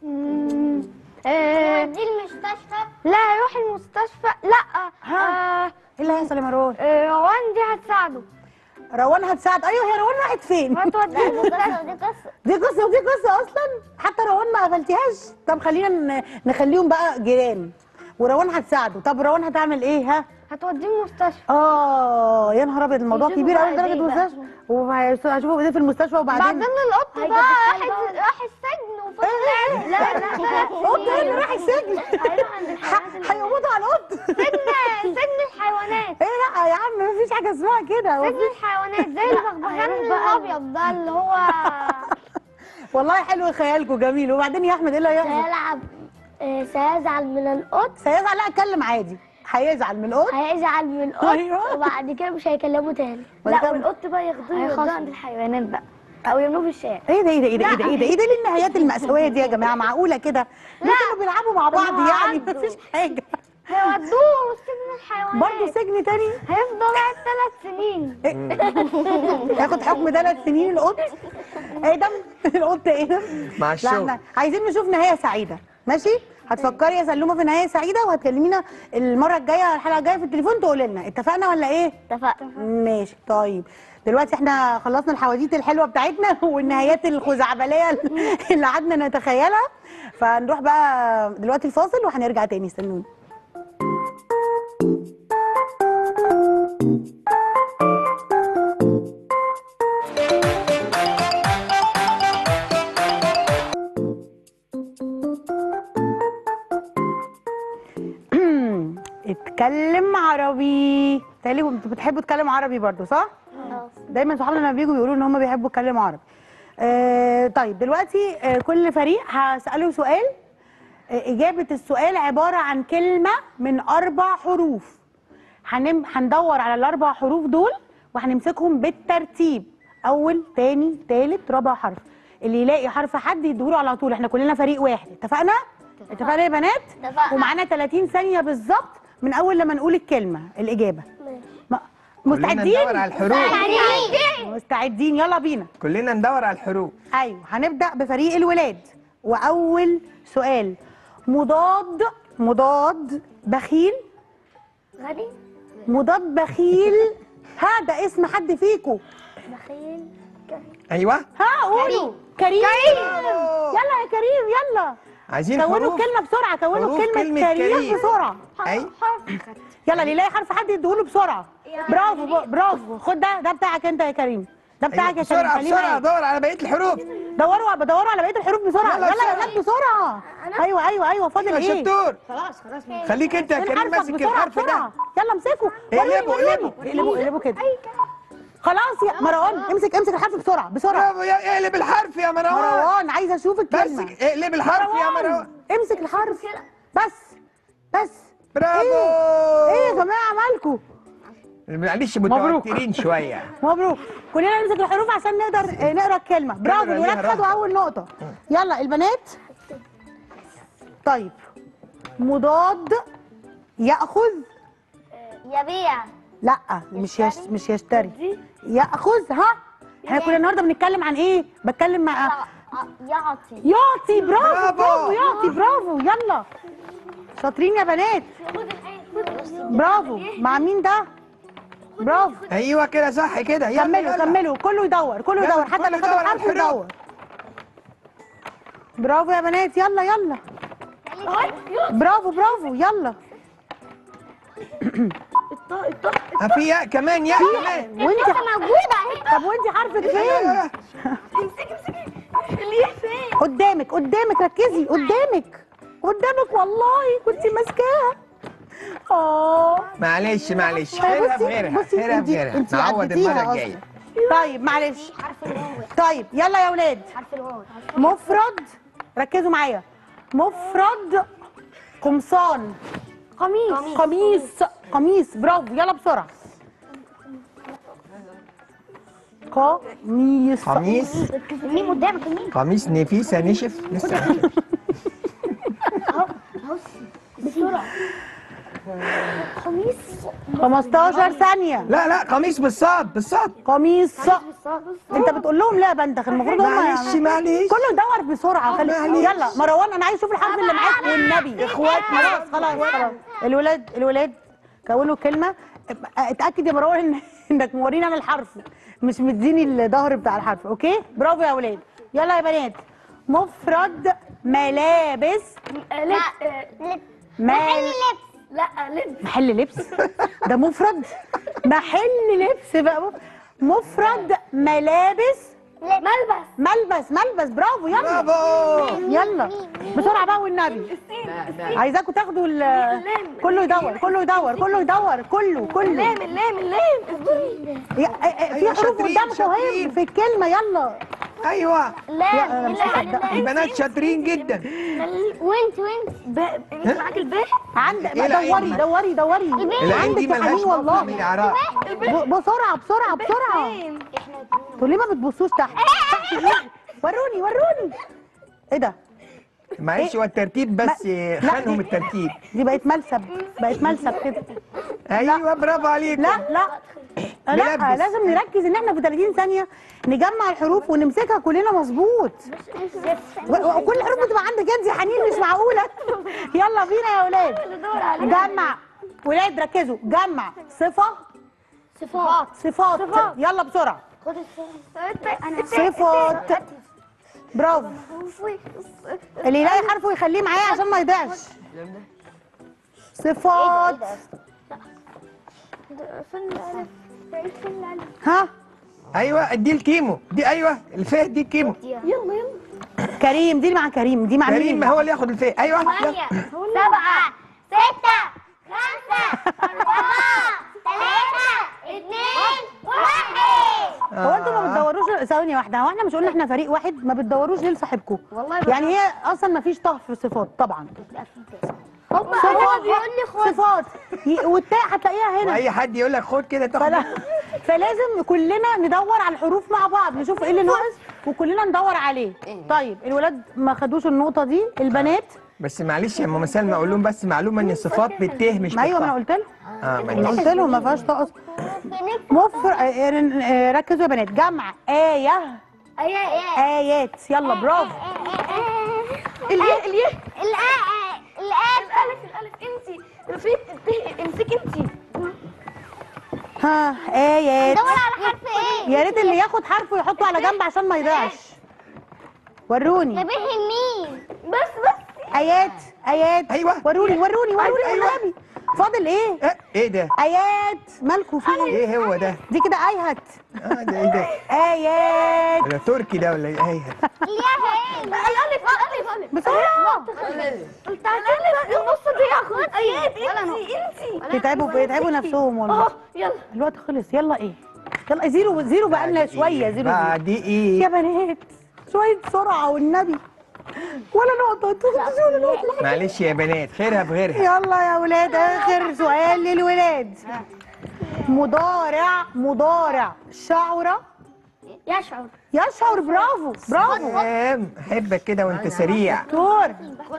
آه، دي المستشفى لا هيروح المستشفى لا ها. آه، ايه اللي هيحصل يا مروان آه، روان دي هتساعده روان هتساعد ايوه هي روان راحت فين ما توديه دي قصة دي قصة دي قصه ودي قصه اصلا حتى روان ما قفلتيهاش طب خلينا ن- نخليهم بقى جيران وروان هتساعده طب روان هتعمل ايه ها هتوديه المستشفى اه يا نهار ابيض الموضوع يشوفوا كبير بقى قوي لدرجه إيه بقى. المستشفى وهشوفه ايه في المستشفى وبعدين بعدين القط هيجدد بقى راح كام راح السجن وفضل لا لا لا قط ايه اللي راح السجن هيروح عند الحيوانات هيقبضوا على القط سجن سجن الحيوانات ايه لا يا عم مفيش حاجه اسمها كده هو سجن الحيوانات زي البغبغان الابيض ده اللي هو والله حلو خيالكم جميل وبعدين يا احمد ايه اللي هيحصل سيلعب آه، سيزعل من القط سيزعل لا اتكلم عادي هيزعل من القط هيزعل من القط أيوة. وبعد كده مش هيكلمه تاني وبعد لا كده- والقط بقى ياخدوه يودوه عند الحيوانات بقى او يرموه في الشارع ايه ده ايه ده ايه ده ايه ده ايه ده ايه ده ليه النهايات المأساوية دي يا جماعة معقولة كده ليه كانوا بيلعبوا مع بعض يعني مفيش حاجة هيودوه سجن الحيوانات برضه سجن تاني هيفضل قاعد ثلاث سنين ياخد حكم ثلاث سنين القط ادم القط ادم مع لا الشغل احنا عايزين نشوف نهاية سعيدة ماشي هتفكري يا سلومة في نهاية سعيدة وهتكلمينا المرة الجاية الحلقة الجاية في التليفون تقولي لنا اتفقنا ولا ايه؟ اتفقنا ماشي طيب دلوقتي احنا خلصنا الحواديت الحلوه بتاعتنا والنهايات الخزعبليه اللي قعدنا نتخيلها فنروح بقى دلوقتي الفاصل وهنرجع تاني استنوني اتكلم عربي تالي انتوا بتحبوا تتكلموا عربي برضو صح؟ دايما صحابنا لما بيجوا بيقولوا ان هم بيحبوا يتكلموا عربي. آه طيب دلوقتي آه كل فريق هسأله سؤال آه إجابة السؤال عبارة عن كلمة من أربع حروف. هنم... هندور على الأربع حروف دول وهنمسكهم بالترتيب أول تاني تالت رابع حرف. اللي يلاقي حرف حد يديهوله على طول احنا كلنا فريق واحد اتفقنا؟ اتفقنا يا بنات؟ اتفقنا. ومعانا 30 ثانية بالظبط من أول لما نقول الكلمة الإجابة. م- كلنا ندور مستعدين؟ على الحروف مستعدين يلا بينا كلنا ندور على الحروف ايوه هنبدا بفريق الولاد واول سؤال مضاد مضاد بخيل غني مضاد بخيل ها ده اسم حد فيكم بخيل ايوه ها قولوا كريم يلا يا كريم يلا عايزين كونوا حروف الكلمه بسرعه كونوا حروف كلمه, كلمة كريم, كريم. بسرعه اي يلا اللي يلاقي حرف حد يديهوله بسرعه برافو ب- برافو خد ده ده بتاعك انت يا كريم ده بتاعك أيوة. يا كريم بسرعه خليه بسرعه معاك. دور على بقيه الحروف دوروا بدوروا على بقيه الحروف بسرعه يلا يلا يا بسرعة. ولاد بسرعه ايوه ايوه ايوه فاضل يا ايه شطور خلاص خلاص خليك انت يا فين كريم حرفك ماسك بسرعة الحرف ده بسرعة. يلا امسكه اقلبه، وروني، اقلبه. وروني. اقلبه اقلبه كده خلاص يا مروان امسك امسك الحرف بسرعه بسرعه برافو يا اقلب الحرف يا مروان مروان عايزه اشوف الكلمه بس اقلب الحرف يا مروان امسك الحرف بس بس برافو ايه يا جماعه مالكم معلش مبروك. متوترين شويه مبروك كلنا نمسك الحروف عشان نقدر آه، نقرا الكلمه برافو نقرا الولاد ليها خدوا راحة. اول نقطه يلا البنات طيب مضاد ياخذ يبيع لا مش يش... مش يشتري ياخذ ها احنا كنا النهارده بنتكلم عن ايه بتكلم مع يعطي يعطي برافو برافو. برافو يعطي برافو يلا شاطرين يا بنات برافو مع مين ده برافو ايوه كده صح كده يلا كملوا يلا. كملوا كله يدور كله يلا، يدور حتى كله اللي خد يدور على الحرف الحروف. يدور برافو يا بنات يلا يلا برافو برافو يلا ها في ياء كمان ياء كمان وانت موجودة اهي طب وانت حرفك فين قدامك قدامك ركزي قدامك قدامك والله كنت ماسكاها اه معلش معلش طيب خيرها بصي- بغيرها بصي خيرها انت- بغيرها انت نعوض عديتيها المره أصلاً. الجايه طيب معلش طيب يلا يا ولاد مفرد ركزوا معايا مفرد قمصان قميص قميص قميص برافو يلا بسرعه قميص قميص مين قدامك مين قميص نفيسه نشف لسه نشف. بسرعة قميص 15 ثانيه لا لا قميص بالصاد بالصاد قميص انت بتقول لهم لا بنتخ المفروض هم معلش معلش كله يدور بسرعه خلي معلش. يلا مروان انا عايز اشوف الحرف اللي معاك والنبي اخوات خلاص خلاص خلاص الولاد الولاد كونوا كلمه اتاكد يا مروان إن- انك مورينا انا الحرف مش مديني الظهر بتاع الحرف اوكي برافو يا ولاد يلا يا بنات مفرد ملابس لا لب مال لا لب محل لبس ده مفرد محل لبس بقى مف- مفرد ملابس ملبس ملبس ملبس برافو يلا برافو يلا بسرعه بقى والنبي عايزاكم تاخدوا ال- كله يدور كله يدور كله يدور كله كله اللام اللام اللام اصبري يا- ا- ا- في أيوة، حروف شاطرين، قدامكم اهي شاطرين. في الكلمه يلا ايوه يا- أنا مش مصدقة. البنات شاطرين جدا وانت وانت ب... انت معاك الب عند إيه العين دوري دي؟ دوري دوري العين دي عندك يا ملهاش حنين موقع والله من الاعراب ب- بسرعه بسرعه بسرعه انتوا ليه ما بتبصوش تحت تحت ايه وروني وروني ايه ده معلش هو الترتيب بس خانهم الترتيب دي بقت ملسب بقت ملسب كده ايوه برافو عليكم لا لا لا نلبس. لازم نركز ان احنا في 30 ثانيه نجمع الحروف ونمسكها كلنا مظبوط و- وكل الحروف بتبقى عندك انت يا حنين مش معقوله يلا بينا يا اولاد جمع ولاد ركزوا جمع صفه صفات صفات يلا بسرعه خد الصفات صفات برافو اللي يلاقي حرفه يخليه معايا عشان ما يضيعش صفات ها ايوه دي الكيمو دي ايوه الفيه دي الكيمو كريم دي مع كريم دي مع كريم مين ما هو اللي ياخد الفيه ايوه يلا. سبعة ستة خمسة أربعة ثلاثة اثنين واحد هو انتوا ما بتدوروش ثواني واحده هو احنا مش قلنا احنا فريق واحد ما بتدوروش ليه لصاحبكم يعني هي اصلا ما فيش طه في الصفات طبعا هو صفات بيقول لي خد صفات ي- والتاء هتلاقيها هنا واي حد يقول لك خد كده تاخد فلا فلازم كلنا ندور على الحروف مع بعض نشوف ايه اللي ناقص وكلنا ندور عليه طيب الولاد ما خدوش النقطه دي البنات بس معلش يا ماما سلمى اقول لهم بس معلومه ان الصفات بالته مش ما ايوه ما انا بالطه قلت لهم اه انا معلش قلت لهم ما فيهاش طاقه مفر آه، آه، ركزوا يا بنات جمع ايه ايات يلا برافو الياء الياء الآ الآ الالف الالف انت رفيق الت امسكي انت ها ايات دور على حرف ايه يا ريت اللي ياخد حرفه يحطه على جنب عشان ما يضيعش وروني نبيه مين بس بس ايات ايات أيوة. وروني وروني وروني أيوة. والنبي فاضل ايه إيه- ايه ده ايات مالكوا في ايه ايه هو ده دي كده ايهت اه ده ايه ده ايات ده تركي ده ولا ايه ايه الياء فين الالف الالف الف بسرعه قلت الالف النص دي ياخد ايات انت انت بيتعبوا بيتعبوا نفسهم والله اهو يلا الوقت خلص يلا ايه يلا زيرو زيرو بقى لنا شويه زيرو بعد زيرو. ايه يا بنات شويه سرعه والنبي ولا نقطه انتوا خدتوش ولا نقطه معلش يا بنات خيرها بغيرها يلا يا ولاد اخر سؤال للولاد مضارع مضارع شعره يشعر يشعر برافو برافو تمام احبك كده وانت سريع دور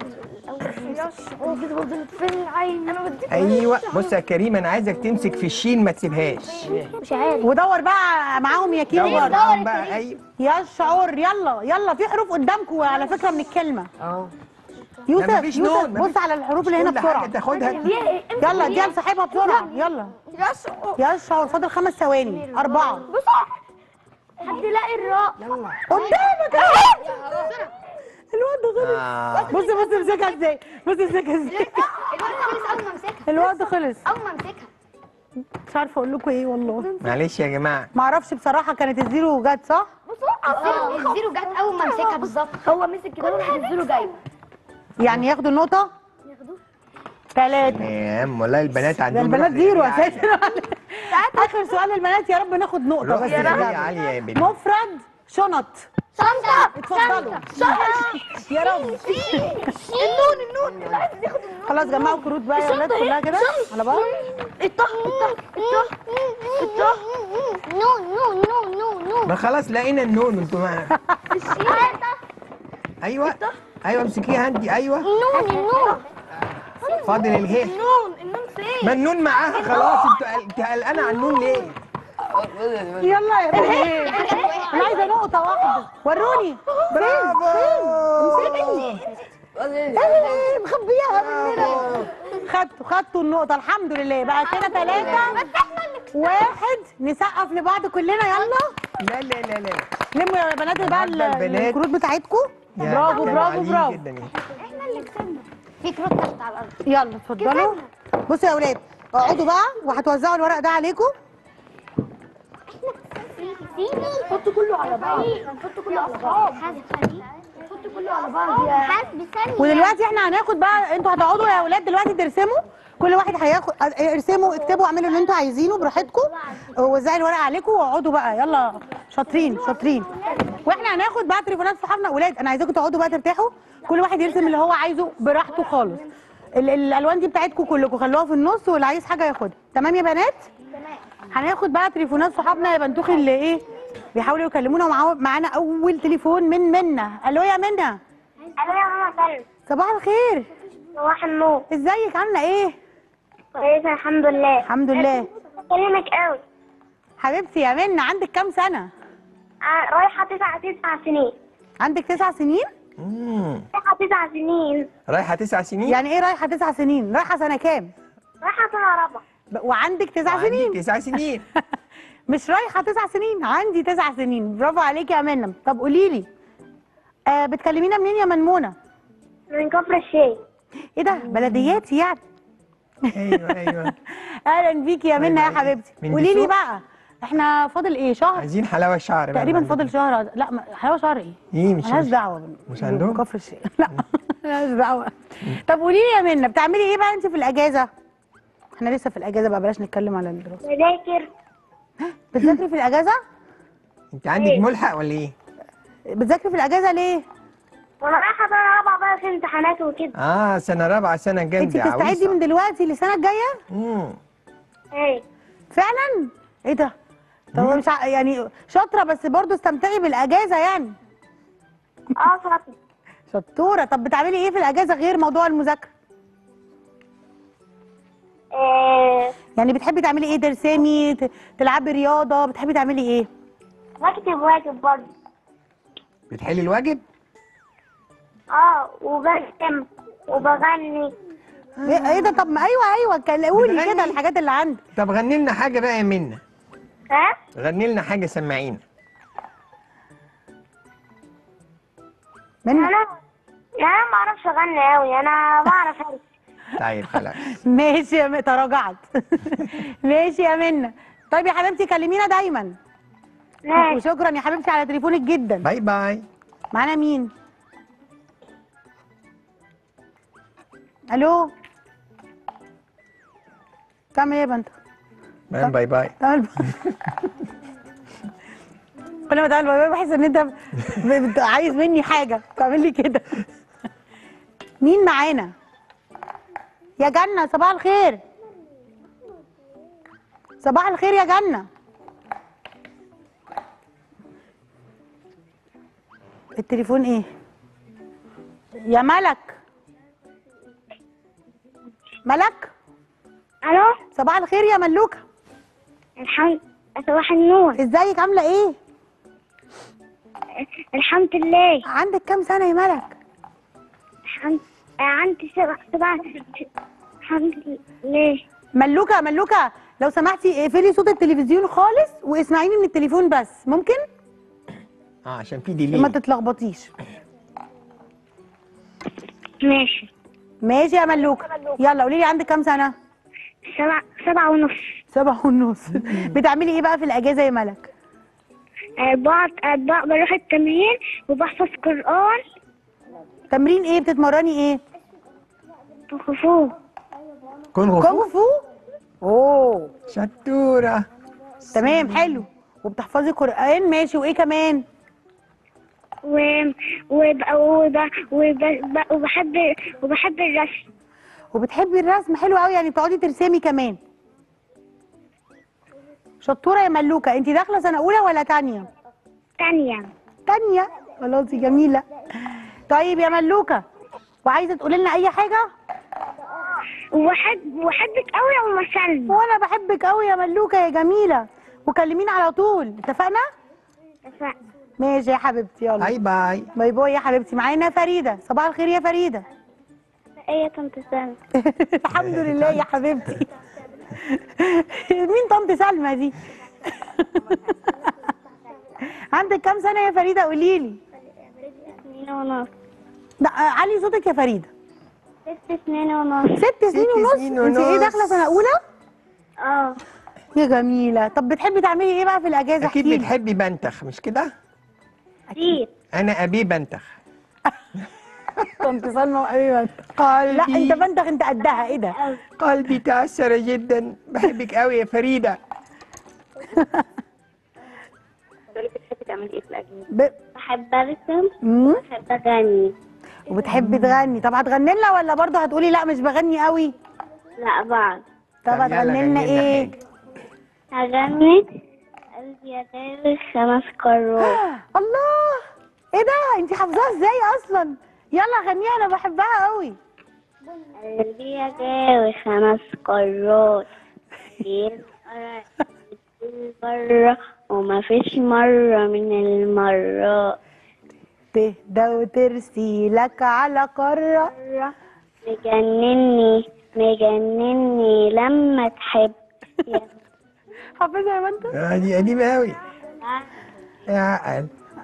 فين العين انا بديك ايوه بص يا كريم انا عايزك تمسك في الشين ما تسيبهاش مش عارف ودور بقى معاهم يا كيمو دور برضه معاهم بقى ايوه يشعر يلا يلا في حروف قدامكم على فكره من الكلمه اهو يوسف مفيش يوسف نون، مفيش- بص على الحروف اللي هنا كل بسرعه حاجه تاخدها يلا اديها لصاحبها بسرعه يلا يشعر فاضل خمس ثواني اربعه حد يلاقي الراء قدامك اهو الواد غلط آه. بص بص امسكها ازاي بص امسكها ازاي الوقت خلص أول ما أمسكها الوقت خلص أول ما أمسكها مش عارفه اقول لكم ايه والله معلش يا جماعه ما اعرفش بصراحه كانت الزيرو جت صح الزيرو الزيرو جت أول ما أمسكها بالظبط هو مسك كده راح الزيرو جايب يعني ياخدوا النقطه ثلاثه تمام والله البنات ده عندهم البنات روح زيرو رياضية اساسا اخر سؤال للبنات يا رب ناخد نقطه روح بس رياضية يعني. عالية يا بنت مفرد شنط شنطة اتفضلوا يا رب النون النون اللي عايز ياخد النون خلاص جمعوا كروت بقى يا ولاد كلها كده على بعض الطه الطه الطه نون نون نون نون نون ما خلاص لقينا النون انتوا معانا ايوه ايوه امسكيها انت ايوه النون النون فاضل الهي النون النون فين ما النون معاها خلاص انت انت قلقانه على النون ليه؟ يلا يا بنات انا عايزه نقطه واحده وروني برافو ايه مخبيها مننا خدتوا خدتوا النقطه الحمد لله بقى كده ثلاثه واحد نسقف لبعض كلنا يلا لا لا لا لا لموا يا بنات بقى ال- النهاردة البنات الكروت بتاعتكم يعني برافو كانوا برافو عاليين برافو جدا يعني. احنا اللي كسبنا في كروت تحت على الأرض يلا اتفضلوا بصوا يا اولاد اقعدوا بقى وهتوزعوا الورق ده عليكم حط كله على بعض حط كله على بعض حط كله على بعض يا حسب ثانية ودلوقتي احنا هناخد بقى انتوا هتقعدوا يا اولاد دلوقتي ترسموا كل واحد هياخد ارسموا اكتبوا اعملوا اللي انتوا عايزينه براحتكم وزعي الورق عليكم واقعدوا بقى يلا شاطرين شاطرين واحنا هناخد بقى تليفونات صحابنا اولاد انا عايزاكم تقعدوا بقى ترتاحوا كل واحد يرسم اللي هو عايزه براحته خالص ال- الالوان دي بتاعتكم كلكم خلوها في النص واللي عايز حاجه ياخدها تمام يا بنات هناخد بقى تليفونات صحابنا يا بنتوخي اللي ايه بيحاولوا يكلمونا ومعاه- معانا اول تليفون من منا الو يا منا الو يا ماما سلمى صباح الخير صباح النور ازيك عامله ايه كويسة الحمد لله الحمد لله بكلمك قوي حبيبتي يا منى عندك كام سنه آه، رايحة تسع تسع سنين عندك تسع سنين مم. رايحة تسع سنين رايحه تسع سنين يعني ايه رايحه تسع سنين رايحه سنه كام رايحة سنة رابعة ب- وعندك تسع وعندي سنين تسع سنين مش رايحه تسع سنين عندي تسع سنين برافو عليكي يا منى طب قولي لي آه بتكلمينا منين يا منمونه من كفر الشيخ ايه ده بلدياتي يعني ايوه ايوه اهلا بيكي يا منى يا أيوة. حبيبتي من قولي لي دسوق؟ بقى احنا فاضل ايه شهر عايزين حلاوه شعر بقى تقريبا بعد فاضل كده. شهر لا ما- حلاوه شهر ايه ايه مش ملهاش مش- دعوه بال- مش عندهم؟ بكفر الشيخ لا ملهاش دعوه طب قولي لي يا منى بتعملي ايه بقى انت في الاجازه احنا لسه في الاجازه بقى بلاش نتكلم على الدراسه بذاكر بتذاكري في الاجازه انت عندك ملحق ولا ايه بتذاكري في الاجازه ليه وانا رايحة سنة رابعة بقى في امتحانات وكده اه سنه رابعه سنه انت جامده بتستعدي من دلوقتي للسنه الجايه امم ايه فعلا ايه ده طب هو مش ع- يعني شاطره بس برضو استمتعي بالاجازه يعني اه شاطر شطوره طب بتعملي ايه في الاجازه غير موضوع المذاكره إيه يعني بتحبي تعملي ايه ترسمي ت- تلعبي رياضه بتحبي تعملي ايه بكتب واجب برضه بتحلي الواجب اه وبرسم وبغني ايه إيه ده طب ما ايوه ايوه كان- قولي بتغني؟ كده الحاجات اللي عندك طب غني لنا حاجه بقى يا منى ها غني لنا حاجه سمعينا منى انا انا ما اعرفش اغني قوي انا بعرف ارسم طيب خلاص ماشي يا م... تراجعت ماشي يا منى طيب يا حبيبتي كلمينا دايما ماشي وشكرا يا حبيبتي على تليفونك جدا باي باي معانا مين الو تعمل ايه يا بنت مان باي باي تعمل كل ما تعمل باي باي بحس ان انت ب- بت- عايز مني حاجه تعمل لي كده مين معانا يا جنة صباح الخير صباح الخير يا جنة التليفون ايه يا ملك ملك الو صباح الخير يا ملوكة الحمد صباح النور ازيك عاملة ايه الحمد لله عندك كام سنة يا ملك الحمد عندي سبع سبع الحمد لله ملوكة ملوكة لو سمحتي اقفلي صوت التلفزيون خالص واسمعيني من التليفون بس ممكن اه عشان في ما ديلي تتلخبطيش ماشي ماشي يا ملوكة يلا قولي لي عندك كام سنة سبع سبعة ونص سبعة ونص بتعملي ايه بقى في الاجازة يا ملك آه، بقعد آه، بق- بروح التمرين وبحفظ قرآن تمرين ايه بتتمرني ايه وخفوف كون غفور كونغ فو اوه شطوره تمام حلو وبتحفظي قرآن ماشي وايه كمان و... وب... وب... وب... ب- وبحب وبحب الرسم وبتحبي الرسم حلو قوي يعني بتقعدي ترسمي كمان شطوره يا ملوكه انت داخله سنه اولى ولا تانية تانية تانية خلاص دي جميله طيب يا ملوكه وعايزه تقولي لنا اي حاجه وبحب وبحبك قوي يا أم سلمى وانا بحبك قوي يا ملوكه يا جميله وكلميني على طول اتفقنا اتفقنا. ماشي يا حبيبتي يلا باي باي باي باي يا حبيبتي معانا فريده صباح الخير يا فريده ايه يا طنط سلمى الحمد لله يا حبيبتي مين طنط سلمى دي عندك كام سنه يا فريده قولي لي اتنين ونص لا علي صوتك يا فريده ست سنين ونص ست سنين ونص سنين انت ايه ونص. داخله سنه اولى اه يا جميله طب بتحبي تعملي ايه بقى في الاجازه اكيد احكيلي. بتحبي بنتخ مش كده كتير انا ابي بنتخ كنت صنمه وقريبه قلبي لا انت بنتخ انت قدها ايه ده قلبي تأثر جدا بحبك قوي يا فريدة بتحبي تعملي ايه في الاجازه ب... بحب ارسم مم؟ بحب اغني وبتحبي تغني طب هتغني لنا ولا برضه هتقولي لا مش بغني قوي لا بعض طب طب يلا هتغني لنا غني لنا ايه حاجة. هغني قلبي يا غالي خمس قارات الله ايه ده انت حافظاها ازاي اصلا يلا غنيها انا بحبها قوي قلبي يا غالي خمس قارات يبقى بره وما فيش مرة من المرات تهدى وترسي لك على قاره مرة مجنني مجنني لما تحب يا حافظها يا بنت آه، دي قديمة قوي يا عقل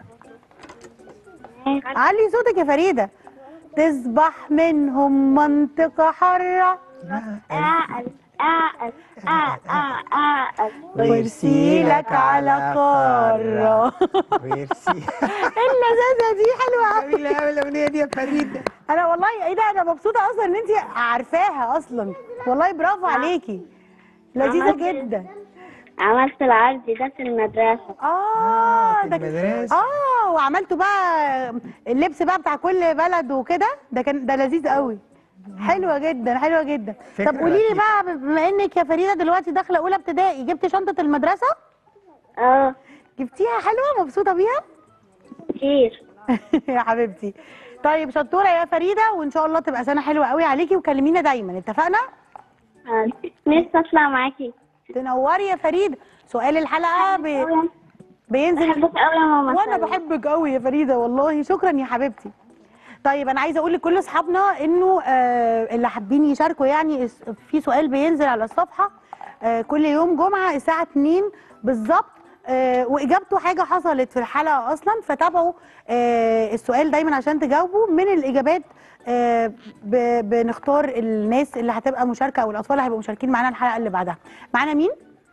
علي صوتك يا فريده تصبح منهم منطقه حره أعقل أعقل أعقل أعقل ويرسي لك على قاره ويرسي اللذاذه دي حلوه قوي جميلة قوي الأغنية دي يا فريدة انا والله ايه ده انا مبسوطه اصلا ان انت عارفاها اصلا والله برافو عليكي لذيذه عملت- جدا عملت العرض ده في المدرسة اه في ده كان- المدرسة. اه وعملتوا بقى اللبس بقى بتاع كل بلد وكده ده كان ده لذيذ قوي حلوه جدا حلوه جدا فكرة طب قولي لي لطيفة. بقى بما انك يا فريده دلوقتي داخله اولى ابتدائي جبتي شنطه المدرسه اه جبتيها حلوه مبسوطه بيها كتير يا حبيبتي طيب شطوره يا فريده وان شاء الله تبقى سنه حلوه قوي عليكي وكلمينا دايما اتفقنا آه، نفسي اطلع معاكي تنوري يا فريده سؤال الحلقه بي... بينزل بحبك قوي يا ماما وانا بحبك قوي يا فريده والله شكرا يا حبيبتي طيب انا عايزه اقول لكل اصحابنا انه آه اللي حابين يشاركوا يعني اس- في سؤال بينزل على الصفحه آه كل يوم جمعه الساعه 2 بالظبط آه واجابته حاجه حصلت في الحلقه اصلا فتابعوا آه السؤال دايما عشان تجاوبوا من الاجابات آه ب- بنختار الناس اللي هتبقى مشاركه او الاطفال اللي هيبقوا مشاركين معانا الحلقه اللي بعدها معانا مين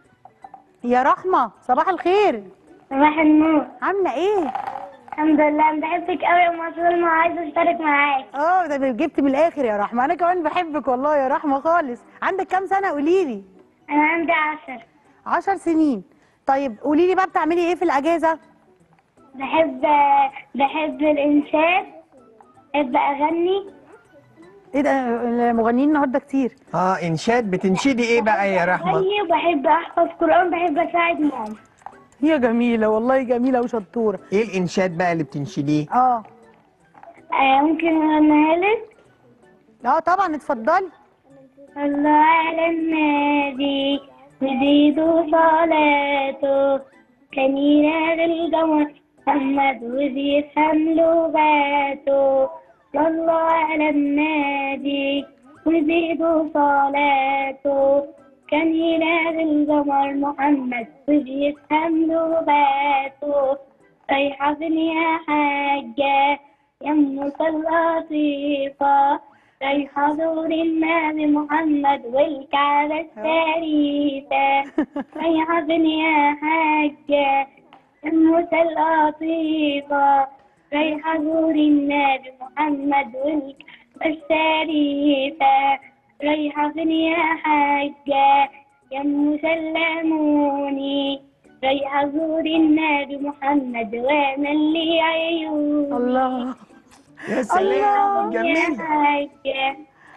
يا رحمه صباح الخير صباح النور عامله ايه الحمد لله انا بحبك قوي يا ماما سلمى وعايزه اشترك معاك اه ده جبت من الاخر يا رحمه انا كمان بحبك والله يا رحمه خالص عندك كام سنه قولي لي انا عندي عشر عشر سنين طيب قولي لي بقى بتعملي ايه في الاجازه بحب بحب الانشاد بحب اغني ايه ده المغنيين النهارده كتير اه انشاد بتنشدي ايه بقى يا رحمة اغني وبحب احفظ قران بحب اساعد ماما هي جميله والله جميله وشطوره ايه الانشاد بقى اللي بتنشديه اه آه ممكن اغنيها لك اه طبعا اتفضلي صلى على النبي وزيدوا صلاته كان يلاغي القمر محمد وبيفهم لغاته صلى على النبي وزيدوا صلاته كان يلاغي القمر محمد وبيفهم لغاته رايحة فين يا حاجة يا ام اللطيفة رايحة زور النبي محمد والكعبة الشريفة رايحة فين يا حاجة أم اللطيفة رايحة زور النبي محمد والكعبة الشريفة رايحة فين يا حاجة يا أم سلموني رايحة زور النبي محمد وأنا اللي عيوني الله يا سلام جميل يا حاجة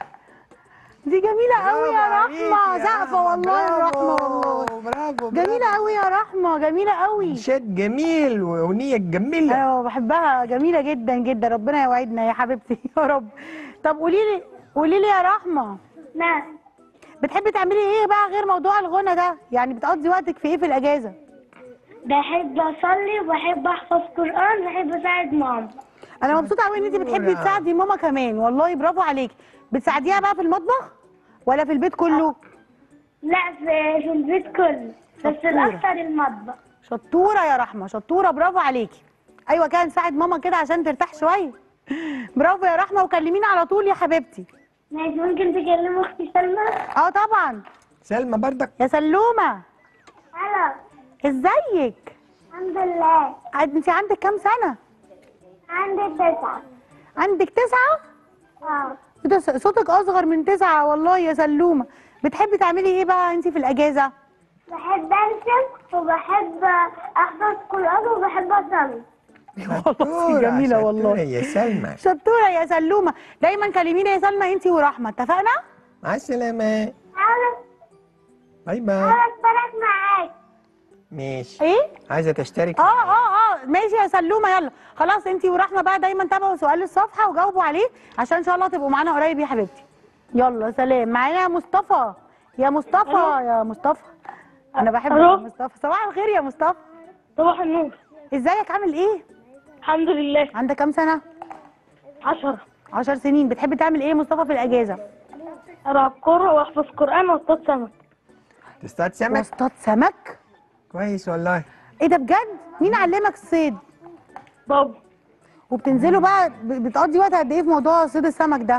دي جميله قوي يا برافو عليك رحمه يا زعفه والله يا رحمه والله برافو برافو جميله قوي يا رحمه جميله قوي انشاد جميل واغنية جميلة انا بحبها جميله جدا جدا ربنا يوعدنا يا حبيبتي يا رب طب قولي لي قولي لي يا رحمه نعم بتحبي تعملي ايه بقى غير موضوع الغنى ده يعني بتقضي وقتك في ايه في الاجازه بحب أصلي وبحب أحفظ قرآن وبحب أساعد ماما انا مبسوطه قوي ان انت بتحبي تساعدي ماما كمان والله برافو عليكي بتساعديها بقى في المطبخ ولا في البيت كله لا في, في البيت كله بس شطورة. الأكثر المطبخ شطوره يا رحمه شطوره برافو عليكي ايوه كده نساعد ماما كده عشان ترتاح شويه برافو يا رحمه وكلمينا على طول يا حبيبتي ماشي ممكن تكلم اختي سلمى اه طبعا سلمى بردك يا سلومه الو ازيك الحمد لله انت عندك كام سنه عندي تسعة عندك تسعة اه ده ص- صوتك اصغر من تسعة والله يا سلومه بتحبي تعملي ايه بقى انت في الاجازه بحب ارسم وبحب احفظ قرآن وبحب اصلي والله جميله شطورة والله يا سلمى شطوره يا سلومه دايما كلميني يا سلمى انت ورحمه اتفقنا مع السلامة عاوز باي باي عاوز اشترك معاك ماشي ايه عايزة تشترك اه اه اه ماشي يا سلومه يلا خلاص انت ورحمه بقى دايما تابعوا سؤال الصفحه وجاوبوا عليه عشان ان شاء الله تبقوا معانا قريب يا حبيبتي يلا سلام معانا يا مصطفى يا مصطفى يا مصطفى انا بحب ألو. مصطفى صباح الخير يا مصطفى صباح النور ازيك عامل ايه الحمد لله عندك كام سنه عشرة عشر سنين بتحب تعمل ايه يا مصطفى في الاجازه ألعب كورة وأحفظ قرآن وأصطاد سمك تصطاد سمك واصطاد سمك كويس والله ايه ده بجد مين علمك الصيد بابا وبتنزلوا بقى ب- بتقضي وقت قد ايه في موضوع صيد السمك ده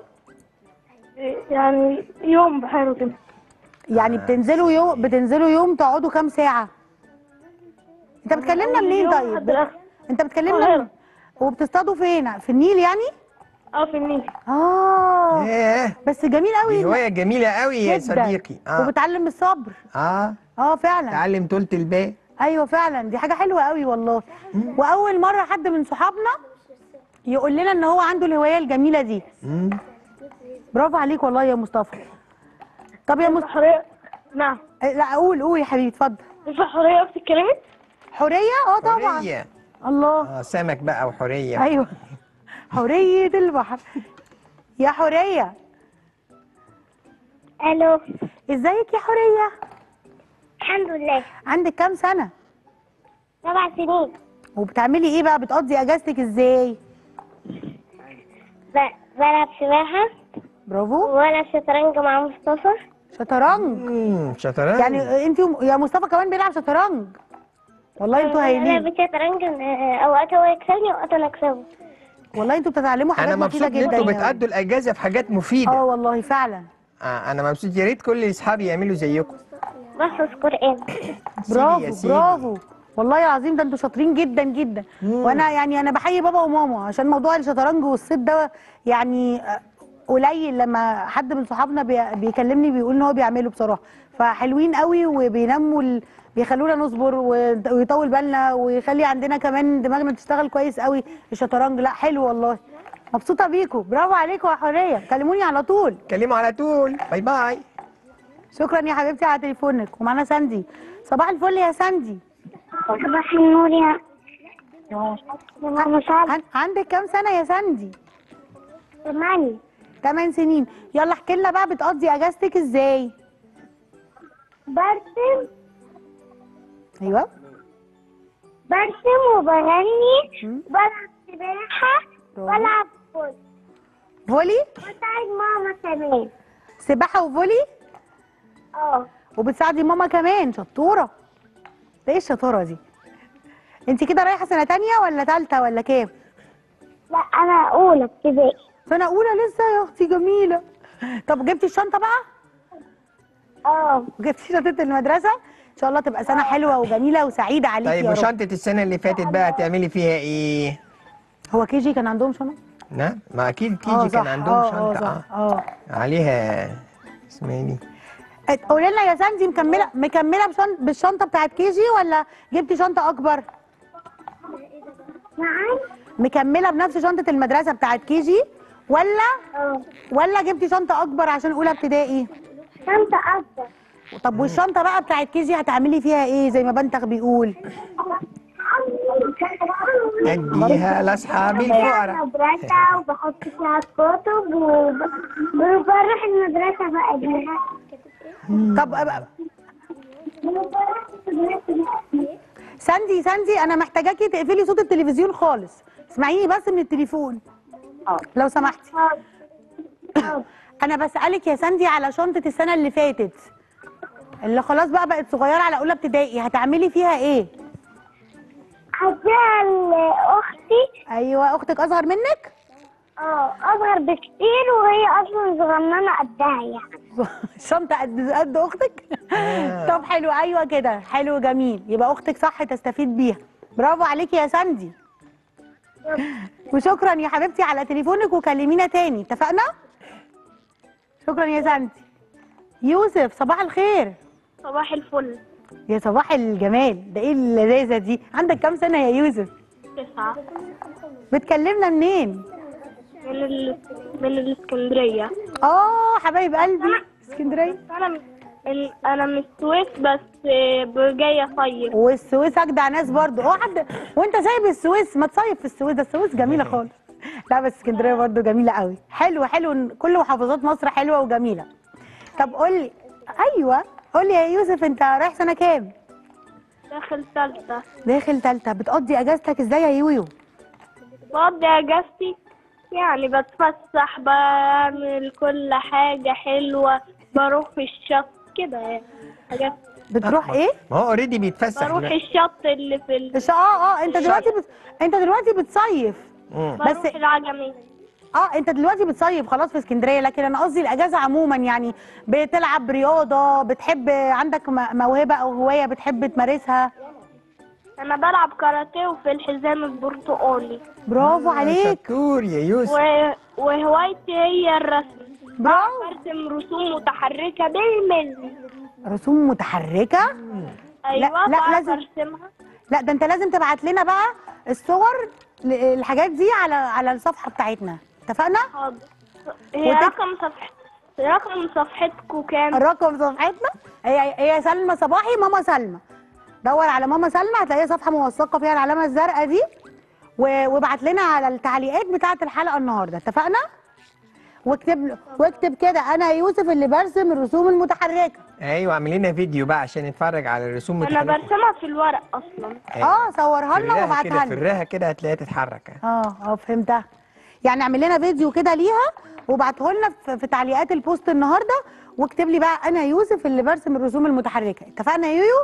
يعني يوم بحاله كده يعني بتنزلوا يوم بتنزلوا يوم تقعدوا كام ساعة؟ انت بتكلمنا منين يوم طيب؟ لحد الآخر. انت بتكلمنا القاهرة. من... وبتصطادوا فين؟ في النيل يعني؟ اه في النيل اه ايه بس جميل قوي دي هواية جميلة قوي يا جداً. صديقي اه وبتعلم الصبر اه اه فعلا تعلم طولة البال ايوه فعلا دي حاجة حلوة قوي والله واول مرة حد من صحابنا يقول لنا ان هو عنده الهواية الجميلة دي مم. برافو عليك والله يا مصطفى طب يا مصطفى حرية نعم لا قول قول يا حبيبي اتفضل ينفع حرية أختي اتكلمت؟ حورية اه طبعا حرية الله اه سمك بقى وحرية ايوه حورية البحر يا حورية الو ازيك يا حورية الحمد لله عندك كام سنة سبع سنين وبتعملي ايه بقى بتقضي اجازتك ازاي ب- بلعب سباحة برافو وبلعب شطرنج مع مصطفى شطرنج مم، شطرنج يعني انت يا مصطفى كمان بيلعب شطرنج والله انتوا انا هايلين بشطرنج آه، اوقات هو يكسبني واوقات انا اكسبه والله انتوا بتتعلموا حاجات انا مفيدة مبسوط ان جدا انتوا يعني. بتأدوا الاجازة في حاجات مفيدة اه والله فعلا آه انا مبسوط يا ريت كل اصحابي يعملوا زيكم بحفظ قرآن سيدي يا برافو سيدي. برافو والله العظيم ده انتوا شاطرين جدا جدا وانا يعني انا بحيي بابا وماما عشان موضوع الشطرنج والصيد ده يعني آه، قليل لما حد من صحابنا بي- بيكلمني بيقول ان هو بيعمله بصراحه فحلوين قوي وبينموا ال... بيخلونا نصبر و- ويطول بالنا ويخلي عندنا كمان دماغنا تشتغل كويس قوي الشطرنج لا حلو والله مبسوطه بيكم برافو عليكم يا حوريه كلموني على طول كلموا على طول باي باي شكرا يا حبيبتي على تليفونك ومعانا ساندي صباح الفل يا ساندي صباح النور يا يا ماما سعد عن- عندك كام سنه يا ساندي سمعني 8 سنين يلا احكي لنا بقى بتقضي اجازتك ازاي برسم ايوه برسم وبغني مم. بلعب سباحة برافو. بلعب فوت فولي بساعد ماما كمان سباحه وفولي اه وبتساعدي ماما كمان شطوره ده ايه الشطاره دي انت كده رايحه سنه تانية ولا تالتة ولا كام لا انا اولى ابتدائي سنه اولى لسه يا اختي جميله طب جبتي الشنطه بقى اه جبتي شنطه المدرسه ان شاء الله تبقى سنه حلوه وجميله وسعيده عليكي طيب يا رب وشنطة السنة اللي فاتت بقى هتعملي فيها ايه؟ هو كي جي كان عندهم شنط نعم ما اكيد آه، كيجي كان صح. عندهم آه، آه، شنطة صح. اه اه عليها اسمها ايه دي؟ قولي لنا يا ساندي مكمله مكمله بشن... بالشنطه بتاعت كي جي ولا جبتي شنطه اكبر نعم مكمله بنفس شنطه المدرسه بتاعت كي جي ولا اه ولا جبتي شنطه اكبر عشان اولى ابتدائي شنطة اكبر طب والشنطه بقى بتاعت كي جي هتعملي فيها ايه زي ما بنتخ بيقول اديها لاصحاب الفقراء مدرسة وبحط فيها الكتب وب- وبروح المدرسة بقى بيها طب أبقى- ساندي ساندي انا محتاجاكي تقفلي صوت التلفزيون خالص اسمعيني بس من التليفون لو سمحتي انا بسالك يا ساندي على شنطه السنه اللي فاتت اللي خلاص بقى بقت صغيره على اولى ابتدائي هتعملي فيها ايه هديها لأختي ايوه اختك اصغر منك اه اصغر بكتير وهي اصلا صغننه قدها يعني الشنطه قد قد اختك طب حلو ايوه كده حلو جميل يبقى اختك صح تستفيد بيها برافو عليكي يا ساندي وشكرا يا حبيبتي على تليفونك وكلمينا تاني اتفقنا شكرا يا ساندي يوسف صباح الخير صباح الفل يا صباح الجمال ده ايه اللذاذه دي عندك كام سنه يا يوسف تسعة بتكلمنا منين من ال... من الاسكندرية اه حبايب قلبي اسكندريه أنا من... من- أنا من السويس بس آه، جاية صيف والسويس اجدع ناس برضو هو حد وانت سايب السويس ما تصيف في السويس ده السويس جميله خالص لا بس اسكندريه برضو جميله قوي حلو حلو إن كل محافظات مصر حلوه وجميله طب قول لي ايوه قول لي يا يوسف انت رايح سنه كام داخل تالتة داخل تالتة بتقضي اجازتك ازاي يا يويو بقضي أجازتي يعني بتفسح بعمل كل حاجة حلوة بروح الشط كده يعني حاجات بتروح ايه ما هو اوريدي بيتفسح بروح دلوقتي. الشط اللي في ال... مش اه اه انت دلوقتي بت... انت دلوقتي بتصيف مم. بس بروح العجمي اه انت دلوقتي بتصيف خلاص في اسكندريه لكن انا قصدي الاجازه عموما يعني بتلعب رياضه بتحب عندك م- موهبه او هوايه بتحب تمارسها أنا بلعب كاراتيه وفي الحزام البرتقالي برافو عليك شطور يا يوسف و... وهوايتي هي الرسم برافو برسم رسوم متحركة بالملي رسوم متحركه أيوة لا، بعرف لازم- أرسمها لا ده انت لازم تبعت لنا بقى الصور ل- الحاجات دي على على الصفحه بتاعتنا اتفقنا حاضر هي وتك- رقم صفحة رقم صفحتكم كام؟ الرقم صفحتنا هي هي سلمى صباحي ماما سلمى دور على ماما سلمى هتلاقي صفحه موثقه فيها العلامه الزرقاء دي و- وابعت لنا على التعليقات بتاعه الحلقه النهارده اتفقنا واكتب واكتب كده انا يوسف اللي برسم الرسوم المتحركه ايوه اعمل لنا فيديو بقى عشان نتفرج على الرسوم أنا المتحركة. برسمها في الورق أصلا اه صورها لنا فرها وابعتها كده لنا فرها كده هتلاقيها تتحرك اه اه فهمتها يعني اعمل لنا فيديو كده ليها وابعته لنا في, في تعليقات البوست النهارده واكتب لي بقى انا يوسف اللي برسم الرسوم المتحركه اتفقنا يا يويو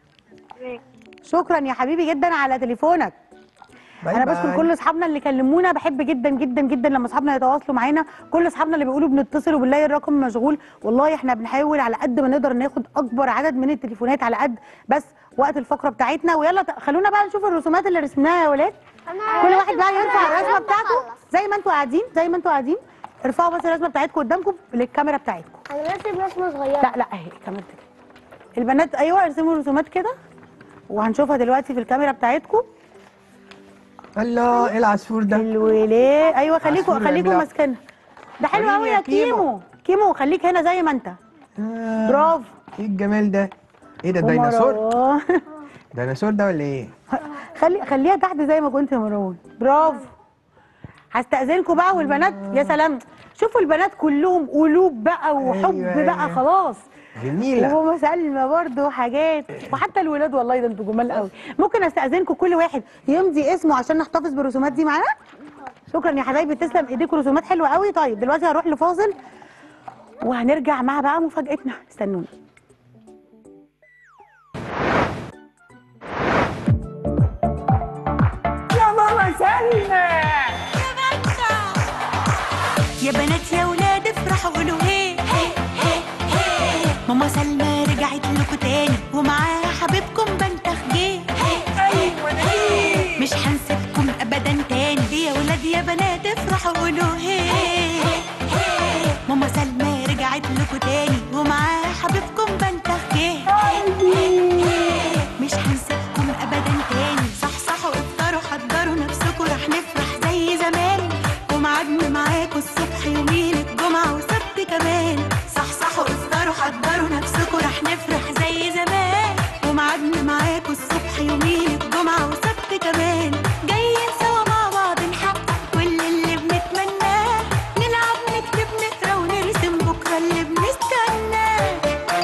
شكرا يا حبيبي جدا على تليفونك باي انا باي. بشكر كل اصحابنا اللي كلمونا بحب جدا جدا جدا لما اصحابنا يتواصلوا معانا كل اصحابنا اللي بيقولوا بنتصل وبنلاقي الرقم مشغول والله احنا بنحاول على قد ما نقدر ناخد اكبر عدد من التليفونات على قد بس وقت الفقره بتاعتنا ويلا ت- خلونا بقى نشوف الرسومات اللي رسمناها يا ولاد كل واحد بقى يرفع الرسمه بتاعته زي ما انتوا قاعدين زي ما انتوا قاعدين ارفعوا بس الرسمه بتاعتكم قدامكم للكاميرا بتاعتكم هنرسم رسمه صغيره لا لا اهي الكاميرا كده البنات ايوه ارسموا رسومات كده وهنشوفها دلوقتي في الكاميرا بتاعتكم الله ايه العصفور ده الوليه ايوه خليكوا عصفور خليكوا يعملها. ماسكينها ده حلو وريني قوي يا يا كيمو. كيمو كيمو خليك هنا زي ما انت آه، برافو ايه الجمال ده ايه ده ديناصور ومروان. ديناصور ده ولا ايه خلي خليها تحت زي ما كنت يا مروان برافو هستأذنكم بقى والبنات يا سلام شوفوا البنات كلهم قلوب بقى وحب أيوة، بقى أيوة. خلاص جميله وماما سلمى برضو حاجات وحتى الولاد والله ده انتوا جمال قوي ممكن استاذنكم كل واحد يمضي اسمه عشان نحتفظ بالرسومات دي معانا شكرا يا حبايبي تسلم ايديكم رسومات حلوه قوي طيب دلوقتي هروح لفاصل وهنرجع مع بقى مفاجاتنا استنونا يا ماما سلمى يا بنات يا ولاد افرحوا قولوا هي هي هي هي ماما سلمى رجعت لكم تاني ومعاها حبيبكم بنتخ جه ايوه مش هنسيبكم ابدا تاني يا ولاد يا بنات افرحوا قولوا هي ماما سلمى رجعت لكم تاني ومعاها حبيبكم بنتخ جه مش هنسيبكم ابدا تاني صحصحوا افطروا حضروا نفسكم رح نفرح زي زمان ومعادنا معاكم الصبح يومين الجمعة وسبت كمان صحصحوا افطروا حضروا نفسكم رح نفرح زي زمان ومعادنا معاكم الصبح يومين الجمعة وسبت كمان جايين سوا مع بعض نحقق كل اللي بنتمناه نلعب نكتب نقرا ونرسم بكرة اللي بنستناه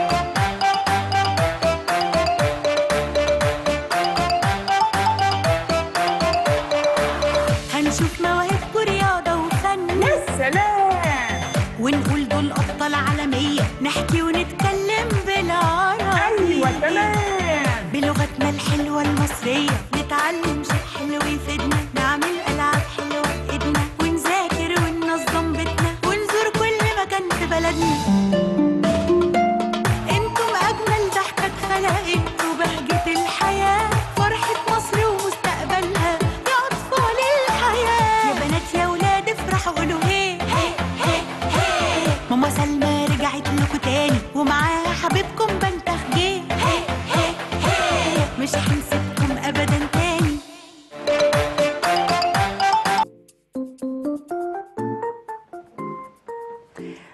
هنشوف مواهبكم رياضة وفن سلام ونقول دول أبطال عالمية نحكي ونتكلم بالعربي ايوه تمام بلغتنا الحلوة المصرية نتعلم شيء حلو يفيدنا نعمل ألعاب حلوة بإيدنا ونذاكر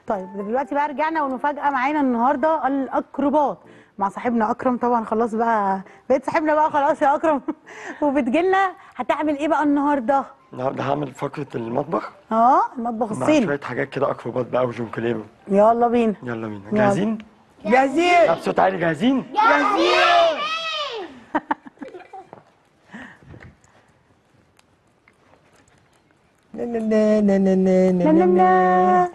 طيب دلوقتي بقى رجعنا والمفاجاه معانا النهارده الاكروبات مع صاحبنا اكرم طبعا خلاص بقى بقيت صاحبنا بقى خلاص يا اكرم وبتجيلنا هتعمل ايه بقى النهارده النهارده هعمل فقرة المطبخ اه المطبخ مع الصيني شوية حاجات كده أكروبات بقى وجونكليرو يلا بينا يلا بينا يلا. جاهزين؟ جاهزين لا بصوت عالي جاهزين؟ جاهزين نا نا نا نا نا نا لا لا نا نا. لا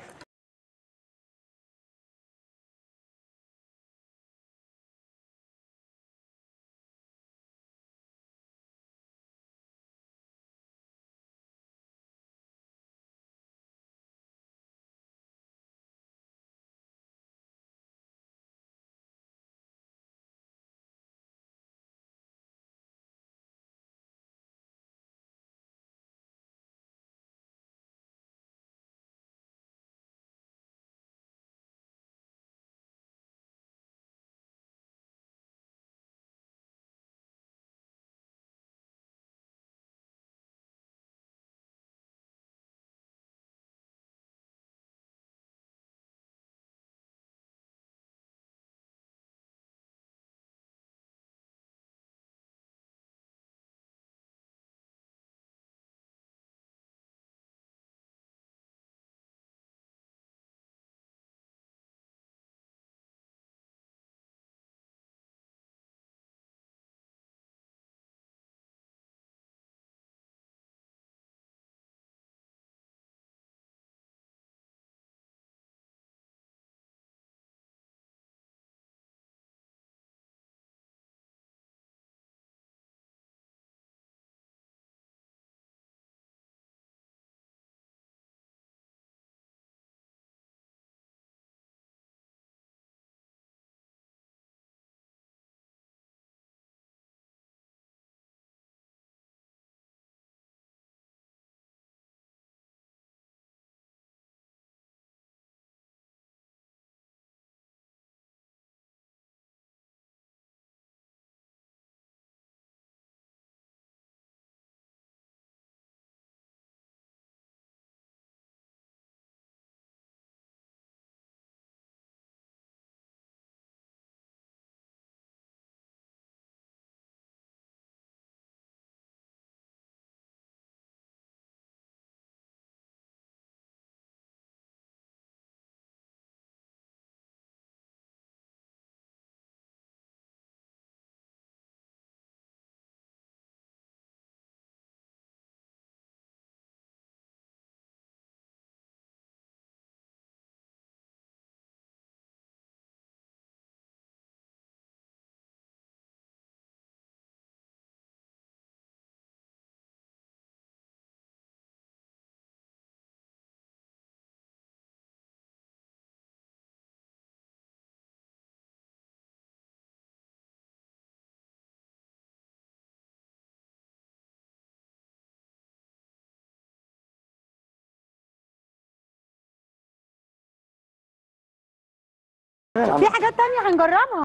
في حاجات تانية هنجربها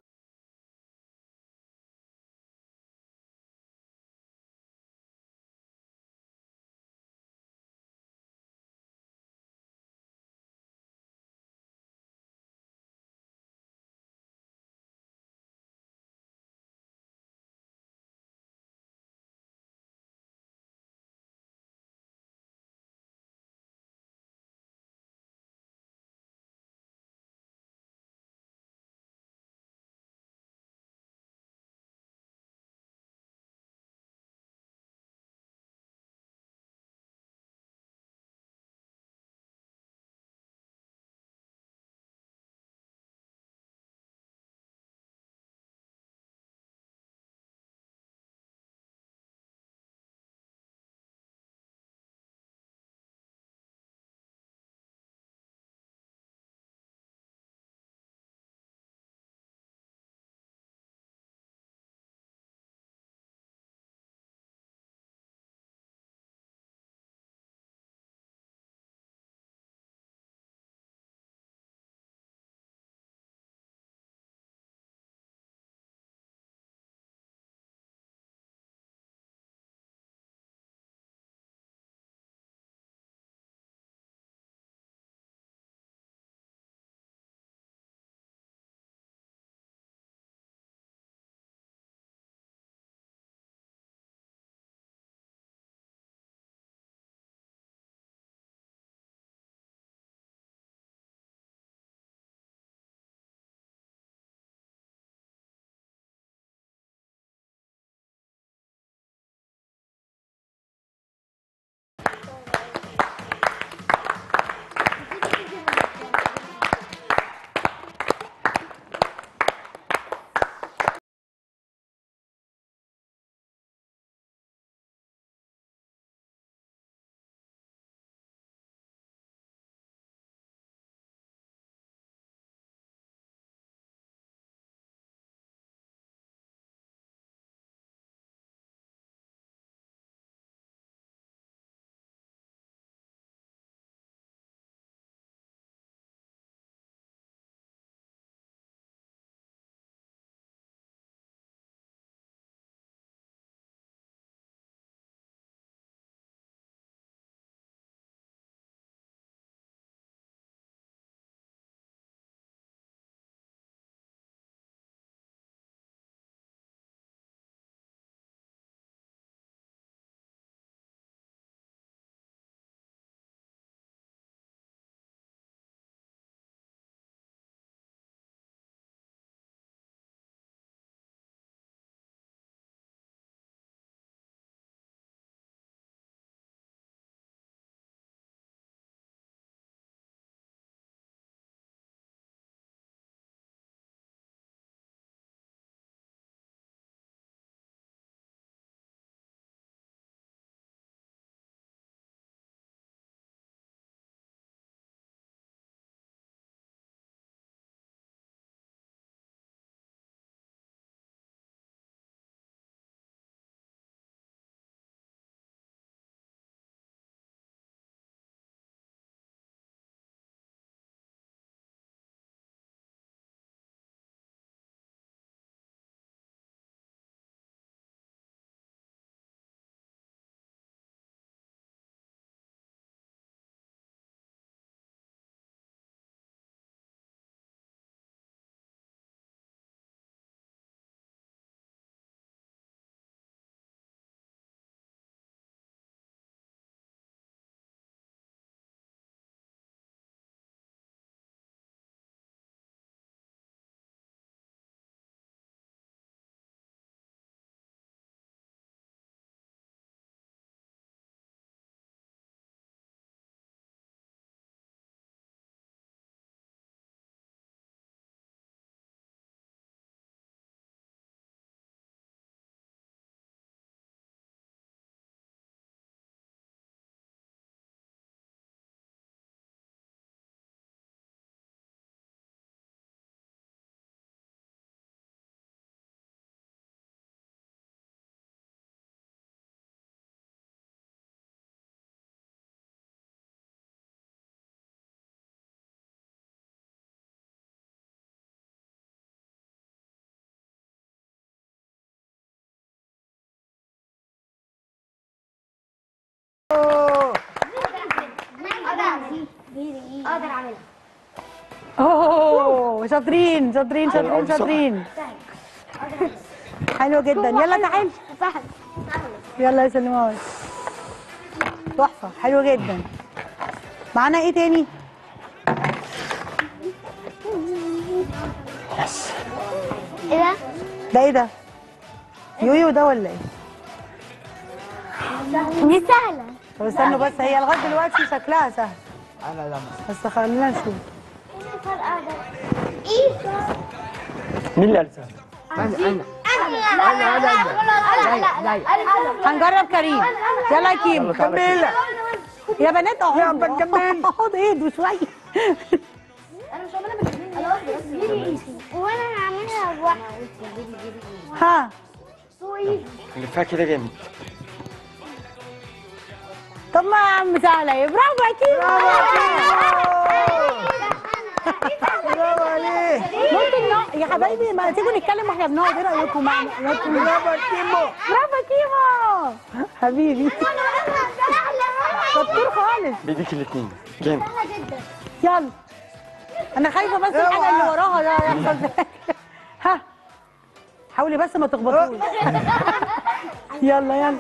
اقدر اعملها اوه شاطرين شاطرين شاطرين شاطرين حلو جدا يلا تعالي يلا يا سلمى تحفه حلو جدا معانا ايه تاني يس ايه ده؟ ده ايه ده يويو ده ولا ايه دي سهلة طب استنوا بس هي لغايه دلوقتي شكلها سهل انا لا بس خلينا نشوف ايه؟ مين اللي قال انا انا انا انا انا هنجرب كريم يلا يا كيمو كملها يا بنات اهو يا بنكمل. اقعدوا اهدوا شويه وانا هعملها بواحد ها اللي فيها كده جامد طب ما يا عم سهله ايه برافو يا كيمو برافو عليك ممكن نق... يا حبايبي ما تيجوا نتكلم واحنا بنقعد ايه رايكم معنا برافو برافو يا كيمو برافو يا كيمو حبيبي شطور خالص بيديك الاثنين جامد يلا انا خايفه بس الحاجه اللي وراها ده يحصل فيها. ها حاولي بس ما تخبطوش يلا يلا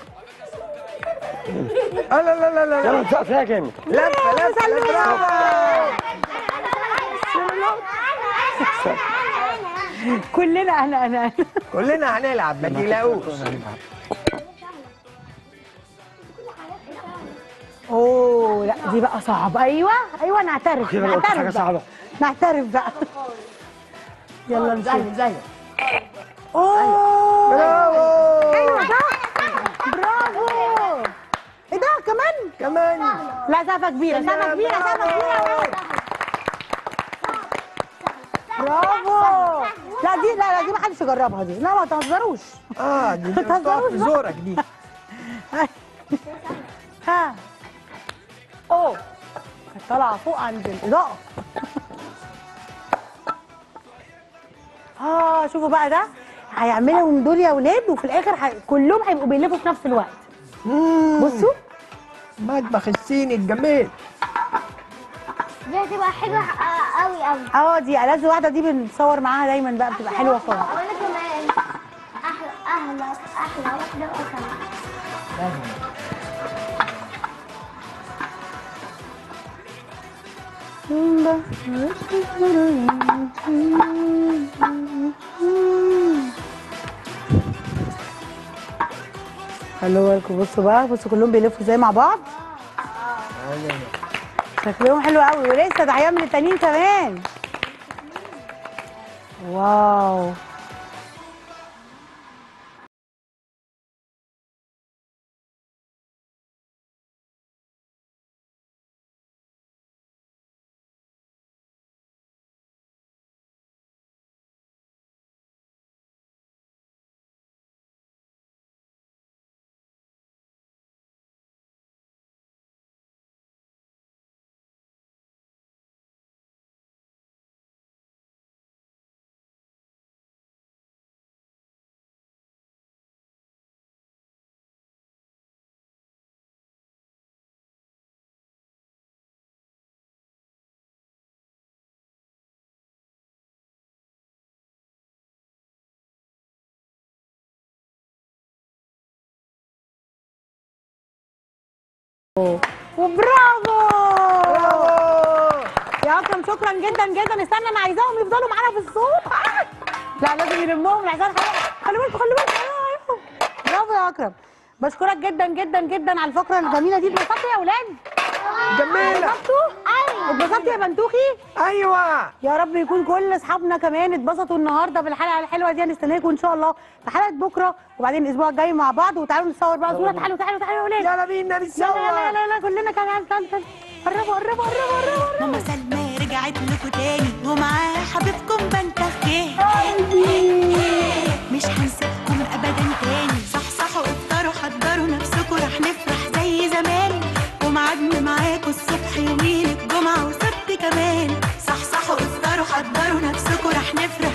لا لا لا لا يلا لا انت فيها جامد لفه لفه لفه كلنا انا انا أنا. كلنا هنلعب ما تقلقوش اوه لا دي بقى صعبه ايوه ايوه نعترف كده انا قلت حاجه نعترف بقى صعبه نعترف بقى يلا نشوف زي اوه برافو ايوه صح برافو ايه ده كمان كمان لا سقفه كبيره سقفه كبيره سقفه كبيره يا ولاد. برافو لا دي لا لا دي ما حدش يجربها دي لا ما تهزروش اه دي ما تهزروش في بقى. زورك دي ها اوه كانت طالعه فوق عند الاضاءه اه شوفوا بقى ده هيعملهم دول يا اولاد وفي الاخر ح... كلهم هيبقوا بيلفوا في نفس الوقت بصوا مطبخ الصيني الجميل دي هتبقى حلوة قوي قوي اه دي ألذ واحده دي بنصور معاها دايما بقى بتبقى حلوه خالص وانا كمان احلى احلى احلى واحدة وأكلها خلوا بالكم بصوا بقى بصوا كلهم بيلفوا زي مع بعض شكلهم حلو قوي ولسه ده هيعمل التانيين كمان واو وبرافو يا اكرم شكرا جدا جدا استنى انا عايزاهم يفضلوا معانا في الصوت لا لازم يلمهم العزال خلي بالكم خلي بالكم أيوة. برافو يا اكرم بشكرك جدا جدا جدا على الفقره الجميله دي اتبسطتوا يا اولاد جميله اتبسطتوا اتبسطتوا يا بنتوخي ايوه يا رب يكون كل اصحابنا كمان اتبسطوا النهارده بالحلقه الحلوه دي هنستناكم ان شاء الله في حلقه بكره وبعدين الاسبوع الجاي مع بعض وتعالوا نصور بقى صوره تعالوا تعالوا تعالوا يا اولاد يلا بينا نتصور يلا يلا يلا, يلا كلنا كمان تعالوا تعالوا قربوا قربوا قربوا قربوا ماما سلمى رجعت لكم تاني ومعاها حبيبكم بنتخيه مش هنسيبكم ابدا تاني صحصحوا افطروا حضروا نفسكم رح نفرح زي زمان وميعادنا معاكم الصبح يومين الجمعة وسبت كمان صحصحوا افطروا حضروا نفسكم رح نفرح